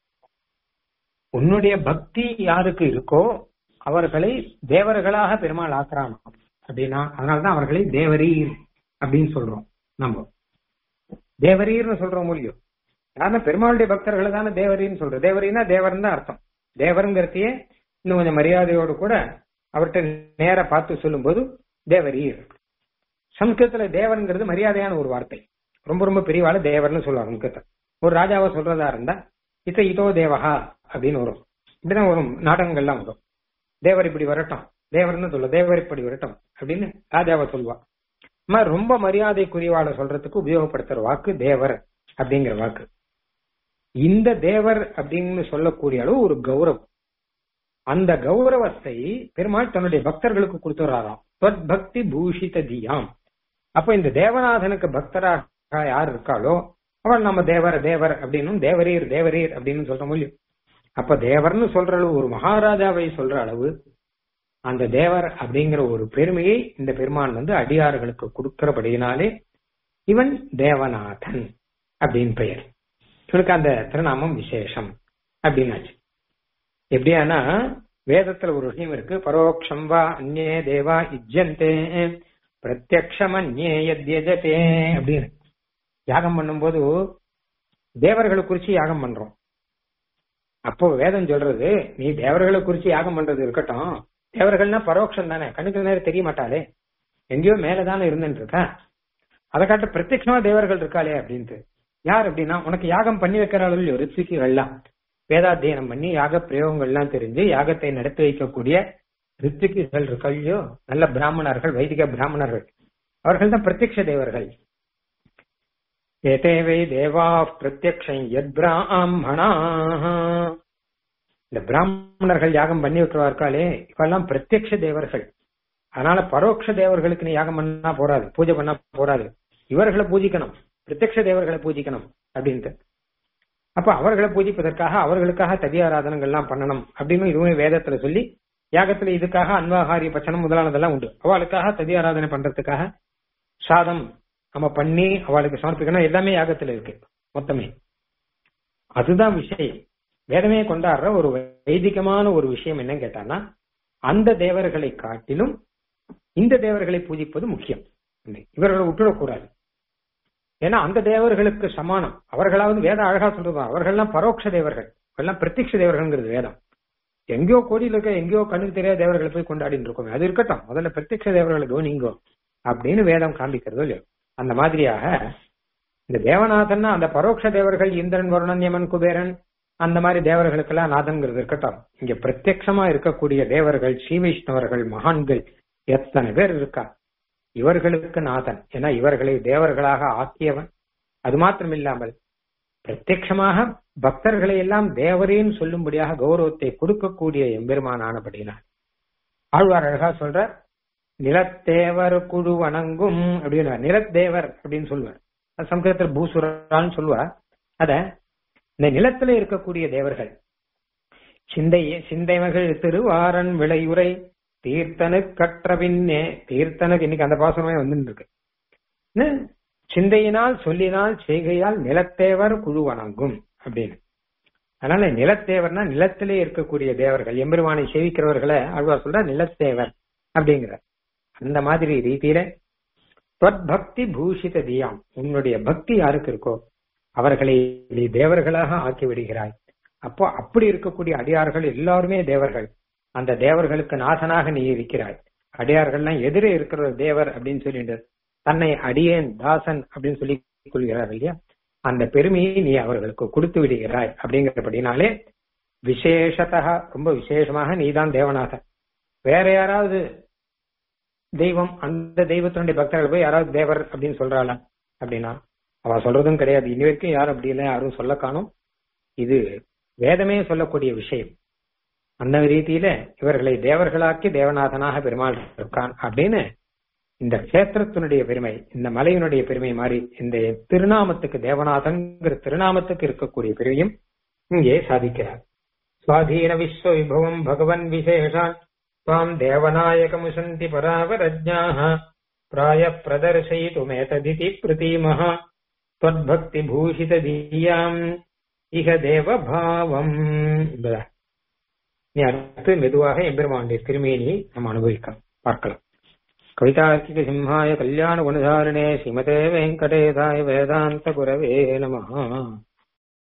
உன்னுடைய பக்தி யாருக்கு இருக்கோ அவர்களை தேவர்களாக பெருமாள் ஆக்குறான் அப்படின்னா அதனாலதான் அவர்களை தேவரீர் அப்படின்னு சொல்றோம் நம்ம தேவரீர்னு சொல்றோம் மூலியம் யாருன்னா பெருமாளுடைய பக்தர்களை தானே தேவரின்னு சொல்றோம் தேவரின்னா தேவர்னு தான் அர்த்தம் தேவருங்கிறதையே இன்னும் கொஞ்சம் மரியாதையோடு கூட அவர்கிட்ட நேர பார்த்து சொல்லும்போது தேவரீர் சம்ஸ்கிருதத்துல தேவருங்கிறது மரியாதையான ஒரு வார்த்தை ரொம்ப ரொம்ப பெரியவாள தேவர்னு சொல்லுவாங்க சம்ஸ்கிருதம் ஒரு ராஜாவை சொல்றதா இருந்தா இத்த இதோ தேவஹா அப்படின்னு வரும் இப்படிதான் வரும் நாடகங்கள்லாம் வரும் தேவர் இப்படி வரட்டும் தேவர்னு சொல்ல தேவர் இப்படி வரட்டும் அப்படின்னு ராஜாவை சொல்லுவா மாதிரி ரொம்ப மரியாதைக்குரியவாளை சொல்றதுக்கு உபயோகப்படுத்துற வாக்கு தேவர் அப்படிங்கிற வாக்கு இந்த தேவர் அப்படின்னு சொல்லக்கூடிய அளவு ஒரு கௌரவம் அந்த கௌரவத்தை பெருமாள் தன்னுடைய பக்தர்களுக்கு கொடுத்துறாராம் தொத் பக்தி பூஷித தியாம் அப்ப இந்த தேவநாதனுக்கு பக்தராக யார் இருக்காளோ அவள் நம்ம தேவர் தேவர் அப்படின்னும் தேவரீர் தேவரீர் அப்படின்னு சொல்ற முடியும் அப்ப தேவர்னு சொல்ற அளவு ஒரு மகாராஜாவை சொல்ற அளவு அந்த தேவர் அப்படிங்கிற ஒரு பெருமையை இந்த பெருமான் வந்து அடியார்களுக்கு கொடுக்கிறபடியினாலே இவன் தேவநாதன் அப்படின்னு பெயர் இவனுக்கு அந்த திருநாமம் விசேஷம் அப்படின்னாச்சு எப்படியானா வேதத்துல ஒரு விஷயம் இருக்கு பரோக்ஷம் வா அந்நே தேவா இஜ்ஜந்தே பிரத்யக்ஷம் அந்நே யத்யஜதே அப்படின்னு யாகம் பண்ணும்போது தேவர்களை குறிச்சு யாகம் பண்றோம் அப்போ வேதம் சொல்றது நீ தேவர்களை குறிச்சு யாகம் பண்றது இருக்கட்டும் தேவர்கள்னா பரோட்சம் தானே கண்ணுக்கு நேரம் தெரிய மாட்டாளே எங்கேயோ மேலதானே இருந்துட்டு இருக்கா அதை காட்ட பிரத்யட்சமா தேவர்கள் இருக்காளே அப்படின்ட்டு யார் அப்படின்னா உனக்கு யாகம் பண்ணி வைக்கிறாள் இல்லையோ ரித்விக்குகள்லாம் வேதாத்தியனம் பண்ணி யாக பிரயோகங்கள்லாம் தெரிஞ்சு யாகத்தை நடத்தி வைக்கக்கூடிய ரித்விக்குகள் இருக்கையோ நல்ல பிராமணர்கள் வைதிக பிராமணர்கள் அவர்கள் தான் பிரத்யக்ஷ தேவர்கள் ஏதேவை தேவா பிரத்யக்ஷம் எத் பிராமணா இந்த பிராமணர்கள் யாகம் பண்ணி விட்டுருவார்களே இப்பெல்லாம் பிரத்யக்ஷ தேவர்கள் அதனால பரோட்ச தேவர்களுக்கு நீ யாகம் பண்ணா போறாது பூஜை பண்ணா போறாது இவர்களை பூஜிக்கணும் பிரத்யக்ஷ தேவர்களை பூஜிக்கணும் அப்படின்ட்டு அப்ப அவர்களை பூஜிப்பதற்காக அவர்களுக்காக ததியாராதனங்கள்லாம் பண்ணணும் அப்படின்னு இதுவுமே வேதத்துல சொல்லி யாகத்துல இதுக்காக அன்வாகாரிய பச்சனம் முதலானதெல்லாம் உண்டு அவளுக்காக ததியாராதனை பண்றதுக்காக சாதம் நம்ம பண்ணி அவளுக்கு சமர்ப்பிக்கணும் எல்லாமே யாகத்துல இருக்கு மொத்தமே அதுதான் விஷயம் வேதமே கொண்டாடுற ஒரு வைதிகமான ஒரு விஷயம் என்னன்னு கேட்டான்னா அந்த தேவர்களை காட்டிலும் இந்த தேவர்களை பூஜிப்பது முக்கியம் இவர்களை விட்டுடக்கூடாது ஏன்னா அந்த தேவர்களுக்கு சமானம் அவர்களாவது வேதம் அழகா சொல்றதா அவர்கள்லாம் பரோட்ச தேவர்கள் எல்லாம் பிரத்யக்ஷ தேவர்கள்ங்கிறது வேதம் எங்கேயோ கோடியில் இருக்க எங்கேயோ கண்ணுக்கு தெரியாத தேவர்களை போய் கொண்டாடிட்டு இருக்கோம் அது இருக்கட்டும் முதல்ல பிரத்யக்ஷ தேவர்களை கவனிங்கோ அப்படின்னு வேதம் காண்பிக்கிறதோ இல்லையோ அந்த மாதிரியாக இந்த தேவநாதன்னா அந்த பரோட்ச தேவர்கள் இந்திரன் வருணன் யமன் குபேரன் அந்த மாதிரி தேவர்களுக்கெல்லாம் நாதன்கிறது இருக்கட்டும் இங்க பிரத்யட்சமா இருக்கக்கூடிய தேவர்கள் ஸ்ரீ வைஷ்ணவர்கள் மகான்கள் எத்தனை பேர் இருக்கா இவர்களுக்கு நாதன் ஏன்னா இவர்களை தேவர்களாக ஆக்கியவன் அது மாத்திரம் இல்லாமல் பிரத்யட்சமாக பக்தர்களை எல்லாம் தேவரேன்னு சொல்லும்படியாக கௌரவத்தை கொடுக்கக்கூடிய எம்பெருமான் ஆனபடினார் ஆழ்வார் அழகா சொல்ற நிலத்தேவர் குழு வணங்கும் அப்படின்னு நிலத்தேவர் அப்படின்னு சொல்லுவார் சம்ஸ்கிருதத்தில் பூசுரான்னு சொல்லுவார் அத இந்த நிலத்துல இருக்கக்கூடிய தேவர்கள் சிந்தையே சிந்தைமகள் திருவாரன் விளையுரை தீர்த்தனு கற்ற பின்னே தீர்த்தனுக்கு இன்னைக்கு அந்த பாசனமே வந்துட்டு இருக்கு சிந்தையினால் சொல்லினால் செய்கையால் நிலத்தேவர் குழு வணங்கும் அப்படின்னு அதனால நிலத்தேவர்னா நிலத்திலே இருக்கக்கூடிய தேவர்கள் எம்பெருமானை சேவிக்கிறவர்களை ஆழ்வார் சொல்ற நிலத்தேவர் அப்படிங்கிற அந்த மாதிரி ரீதியில பக்தி பூஷித தியாம் உன்னுடைய பக்தி யாருக்கு இருக்கோ அவர்களை நீ தேவர்களாக ஆக்கி விடுகிறாய் அப்போ அப்படி இருக்கக்கூடிய அடியார்கள் எல்லாருமே தேவர்கள் அந்த தேவர்களுக்கு நாசனாக நீ இருக்கிறாய் அடியார்கள்லாம் எதிரே இருக்கிற தேவர் அப்படின்னு சொல்லிட்டு தன்னை அடியேன் தாசன் அப்படின்னு சொல்லி கொள்கிறார் இல்லையா அந்த பெருமையை நீ அவர்களுக்கு கொடுத்து விடுகிறாய் அப்படிங்கிறபடினாலே விசேஷத்தக ரொம்ப விசேஷமாக நீதான் தேவநாதன் வேற யாராவது தெய்வம் அந்த தெய்வத்தினுடைய பக்தர்கள் போய் யாராவது தேவர் அப்படின்னு சொல்றாளா அப்படின்னா அவ சொல்றதும் கிடையாது இனி வரைக்கும் யாரும் அப்படி இல்லை யாரும் சொல்ல காணும் இது வேதமே சொல்லக்கூடிய விஷயம் அந்த ரீதியில இவர்களை தேவர்களாக்கி தேவநாதனாக பெருமாள் இருக்கான் அப்படின்னு இந்த கஷேத்திரத்தினுடைய பெருமை இந்த மலையினுடைய பெருமை மாதிரி இந்த திருநாமத்துக்கு தேவநாதன்கிற திருநாமத்துக்கு இருக்கக்கூடிய பெருமையும் இங்கே சாதிக்கிறார் சுவாதீன விஸ்வ விபவம் பகவன் விசேஷான் त्वाम् देवनायकमुशन्ति परावरज्ञाः प्रायः प्रदर्शयितुमेतदिति प्रतीमः त्वद्भक्तिभूषितधीयाम् இக தேவபாவம் நீ அடுத்து மெதுவாக எம்பெருமானுடைய திருமேனியை நாம் அனுபவிக்கலாம் பார்க்கலாம் கவிதார்க்கிக சிம்ஹாய கல்யாண குணதாரிணே ஸ்ரீமதே வெங்கடேதாய வேதாந்த குரவே நமஹா